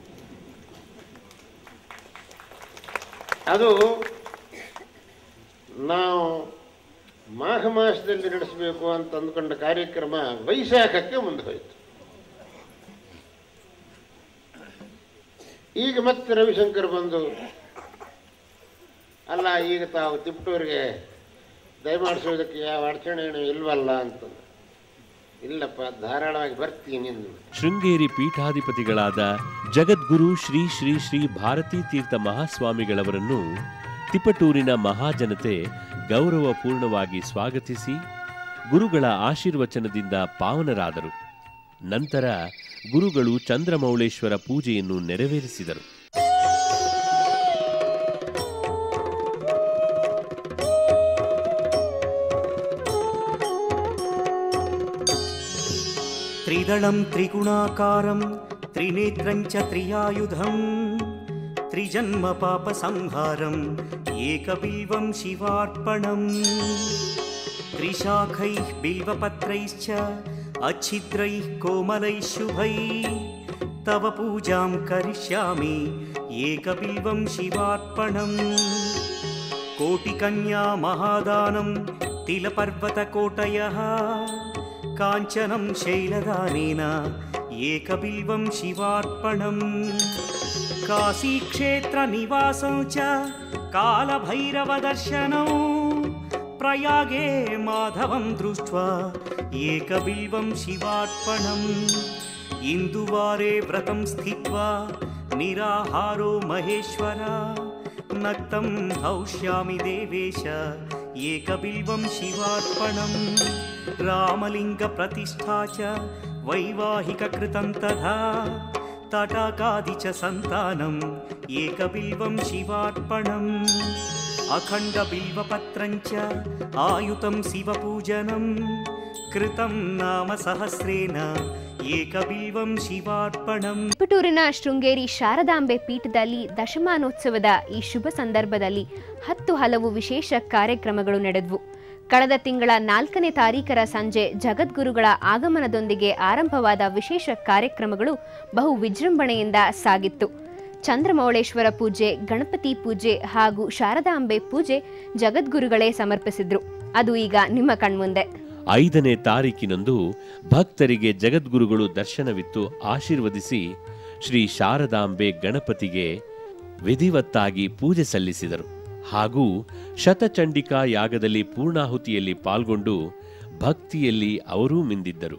ಅದು ನಾವು ಮಾಘ ಮಾಸದಲ್ಲಿ ನಡೆಸಬೇಕು ಅಂತ ಅಂದ್ಕೊಂಡ ಕಾರ್ಯಕ್ರಮ ವೈಶಾಖಕ್ಕೆ ಮುಂದೆ ಹೋಯಿತು ಈಗ ಮತ್ತೆ ರವಿಶಂಕರ್ ಬಂದು ಅಲ್ಲ ಈಗ ತಾವು ತಿಪ್ಟೂರಿಗೆ ದಯಮಾಡಿಸೋದಕ್ಕೆ ಯಾವ ಅಡಚಣೆನೂ ಇಲ್ವಲ್ಲ ಅಂತಂದು ಇಲ್ಲಪ್ಪ ಧಾರಾಳವಾಗಿ ಬರ್ತೀನಿ ಅಂದ್ರು. ಶೃಂಗೇರಿ ಪೀಠಾಧಿಪತಿಗಳಾದ ಜಗದ್ಗುರು ಶ್ರೀ ಶ್ರೀ ಶ್ರೀ ಭಾರತೀ ತೀರ್ಥ ಮಹಾಸ್ವಾಮಿಗಳವರನ್ನು ತಿಪಟೂರಿನ ಮಹಾಜನತೆ ಗೌರವಪೂರ್ಣವಾಗಿ ಸ್ವಾಗತಿಸಿ ಗುರುಗಳ ಆಶೀರ್ವಚನದಿಂದ ಪಾವನರಾದರು ನಂತರ ಗುರುಗಳು ಚಂದ್ರಮೌಳೇಶ್ವರ ಪೂಜೆಯನ್ನು ನೆರವೇರಿಸಿದರು त्रिदलं त्रिगुणाकारं त्रिनेत्रं च त्रियायुधं त्रिजन्मपापसंहारम् एकबिल्वं शिवार्पणम् त्रिशाखैः बिल्वपत्रैश्च अच्छिद्रैः कोमलैः शुभैः तव पूजां करिष्यामि एकबिल्वं शिवार्पणम् कोटिकन्या महादानं तिलपर्वतकोटयः काञ्चनं शैलदानेन एकबिल्वं शिवार्पणम् काशीक्षेत्रनिवासं च कालभैरवदर्शनौ प्रयागे माधवं दृष्ट्वा एकबिल्वं शिवार्पणम् इन्दुवारे व्रतं स्थित्वा निराहारो महेश्वर नक्तं हौष्यामि देवेश एकबिल्वं शिवार्पणम् रामलिङ्गप्रतिष्ठा च वैवाहिककृतं तथा तटाकादि च सन्तानम् एकबिल्वं शिवार्पणम् अखण्डबिल्वपत्रं च आयुतं शिवपूजनं कृतं नाम सहस्रेण एकबिल्वं शिवार्पणम् ತಿಪಟೂರಿನ ಶೃಂಗೇರಿ ಶಾರದಾಂಬೆ ಪೀಠದಲ್ಲಿ ದಶಮಾನೋತ್ಸವದ ಈ ಶುಭ ಸಂದರ್ಭದಲ್ಲಿ ಹತ್ತು ಹಲವು ವಿಶೇಷ ಕಾರ್ಯಕ್ರಮಗಳು ನಡೆದವು ಕಳೆದ ತಿಂಗಳ ನಾಲ್ಕನೇ ತಾರೀಖರ ಸಂಜೆ ಜಗದ್ಗುರುಗಳ ಆಗಮನದೊಂದಿಗೆ ಆರಂಭವಾದ ವಿಶೇಷ ಕಾರ್ಯಕ್ರಮಗಳು ಬಹು ವಿಜೃಂಭಣೆಯಿಂದ ಸಾಗಿತ್ತು ಚಂದ್ರಮೌಳೇಶ್ವರ ಪೂಜೆ ಗಣಪತಿ ಪೂಜೆ ಹಾಗೂ ಶಾರದಾಂಬೆ ಪೂಜೆ ಜಗದ್ಗುರುಗಳೇ ಸಮರ್ಪಿಸಿದ್ರು ಅದು ಈಗ ನಿಮ್ಮ ಕಣ್ಮುಂದೆ ಐದನೇ ತಾರೀಕಿನಂದು ಭಕ್ತರಿಗೆ ಜಗದ್ಗುರುಗಳು ದರ್ಶನವಿತ್ತು ಆಶೀರ್ವದಿಸಿ ಶ್ರೀ ಶಾರದಾಂಬೆ ಗಣಪತಿಗೆ ವಿಧಿವತ್ತಾಗಿ ಪೂಜೆ ಸಲ್ಲಿಸಿದರು ಹಾಗೂ ಶತಚಂಡಿಕಾ ಯಾಗದಲ್ಲಿ ಪೂರ್ಣಾಹುತಿಯಲ್ಲಿ ಪಾಲ್ಗೊಂಡು ಭಕ್ತಿಯಲ್ಲಿ ಅವರೂ ಮಿಂದಿದ್ದರು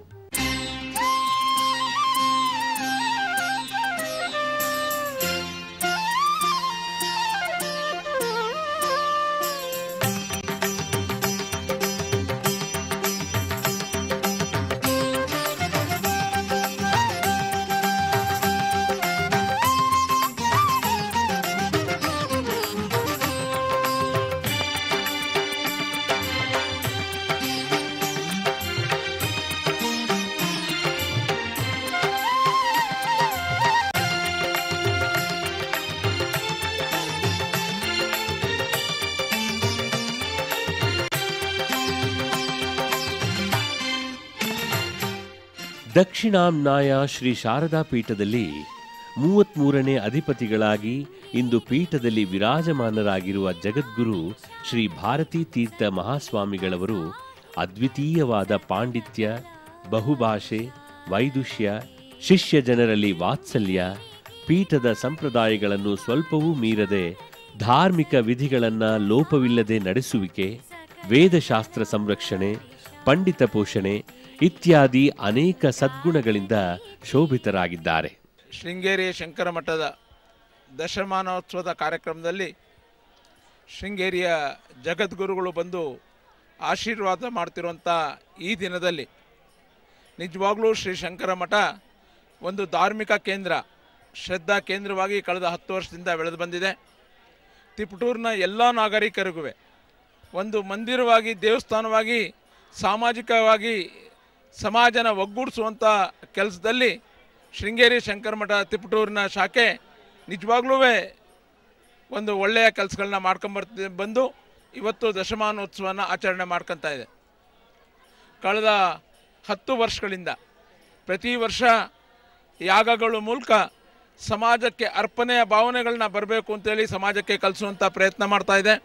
ದಕ್ಷಿಣಾಮ್ನಾಯ ಶ್ರೀ ಶಾರದಾ ಪೀಠದಲ್ಲಿ ಮೂವತ್ಮೂರನೇ ಅಧಿಪತಿಗಳಾಗಿ ಇಂದು ಪೀಠದಲ್ಲಿ ವಿರಾಜಮಾನರಾಗಿರುವ ಜಗದ್ಗುರು ಶ್ರೀ ಭಾರತೀ ತೀರ್ಥ ಮಹಾಸ್ವಾಮಿಗಳವರು ಅದ್ವಿತೀಯವಾದ ಪಾಂಡಿತ್ಯ ಬಹುಭಾಷೆ ವೈದುಷ್ಯ ಶಿಷ್ಯ ಜನರಲ್ಲಿ ವಾತ್ಸಲ್ಯ ಪೀಠದ ಸಂಪ್ರದಾಯಗಳನ್ನು ಸ್ವಲ್ಪವೂ ಮೀರದೆ ಧಾರ್ಮಿಕ ವಿಧಿಗಳನ್ನು ಲೋಪವಿಲ್ಲದೆ ನಡೆಸುವಿಕೆ ವೇದಶಾಸ್ತ್ರ ಸಂರಕ್ಷಣೆ ಪಂಡಿತ ಪೋಷಣೆ ಇತ್ಯಾದಿ ಅನೇಕ ಸದ್ಗುಣಗಳಿಂದ ಶೋಭಿತರಾಗಿದ್ದಾರೆ ಶೃಂಗೇರಿ ಶಂಕರ ಮಠದ ದಶಮಾನೋತ್ಸವದ ಕಾರ್ಯಕ್ರಮದಲ್ಲಿ ಶೃಂಗೇರಿಯ ಜಗದ್ಗುರುಗಳು ಬಂದು ಆಶೀರ್ವಾದ ಮಾಡ್ತಿರುವಂಥ ಈ ದಿನದಲ್ಲಿ ನಿಜವಾಗ್ಲೂ ಶ್ರೀ ಶಂಕರ ಮಠ ಒಂದು ಧಾರ್ಮಿಕ ಕೇಂದ್ರ ಶ್ರದ್ಧಾ ಕೇಂದ್ರವಾಗಿ ಕಳೆದ ಹತ್ತು ವರ್ಷದಿಂದ ಬೆಳೆದು ಬಂದಿದೆ ತಿಪಟೂರಿನ ಎಲ್ಲ ನಾಗರಿಕರಿಗೂ ಒಂದು ಮಂದಿರವಾಗಿ ದೇವಸ್ಥಾನವಾಗಿ ಸಾಮಾಜಿಕವಾಗಿ ಸಮಾಜನ ಒಗ್ಗೂಡಿಸುವಂಥ ಕೆಲಸದಲ್ಲಿ ಶೃಂಗೇರಿ ಶಂಕರ ಮಠ ತಿಪಟೂರಿನ ಶಾಖೆ ನಿಜವಾಗ್ಲೂ ಒಂದು ಒಳ್ಳೆಯ ಕೆಲಸಗಳನ್ನ ಮಾಡ್ಕೊಂಬರ್ತಿ ಬಂದು ಇವತ್ತು ದಶಮಾನೋತ್ಸವನ ಆಚರಣೆ ಮಾಡ್ಕೊತಾ ಇದೆ ಕಳೆದ ಹತ್ತು ವರ್ಷಗಳಿಂದ ಪ್ರತಿ ವರ್ಷ ಯಾಗಗಳ ಮೂಲಕ ಸಮಾಜಕ್ಕೆ ಅರ್ಪಣೆಯ ಭಾವನೆಗಳನ್ನ ಬರಬೇಕು ಅಂತೇಳಿ ಸಮಾಜಕ್ಕೆ ಕಲಿಸುವಂಥ ಪ್ರಯತ್ನ ಮಾಡ್ತಾ ಇದೆ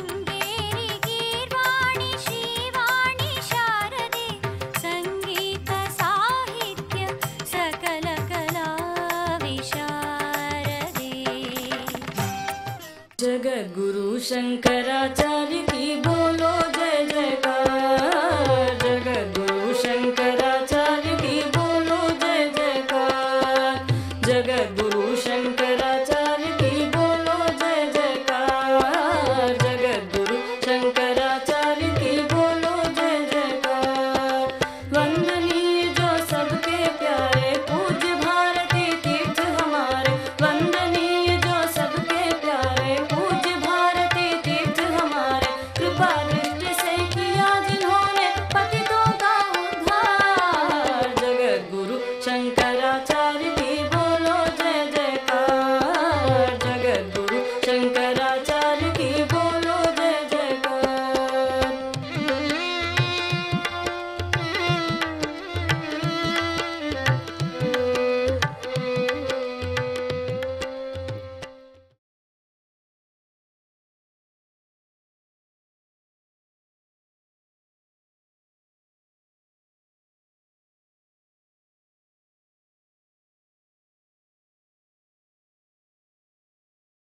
ಗೀರ್ವಾಣಿ ಶ್ರೀವಾಣಿ ಶಾರದೆ ಸಂಗೀತ ಸಾಹಿತ್ಯ ಸಕಲ ಕಲಾ ವಿಶಾರದೆ ಜಗದ್ಗುರು ಶಂಕರಾಚಾರ್ಯ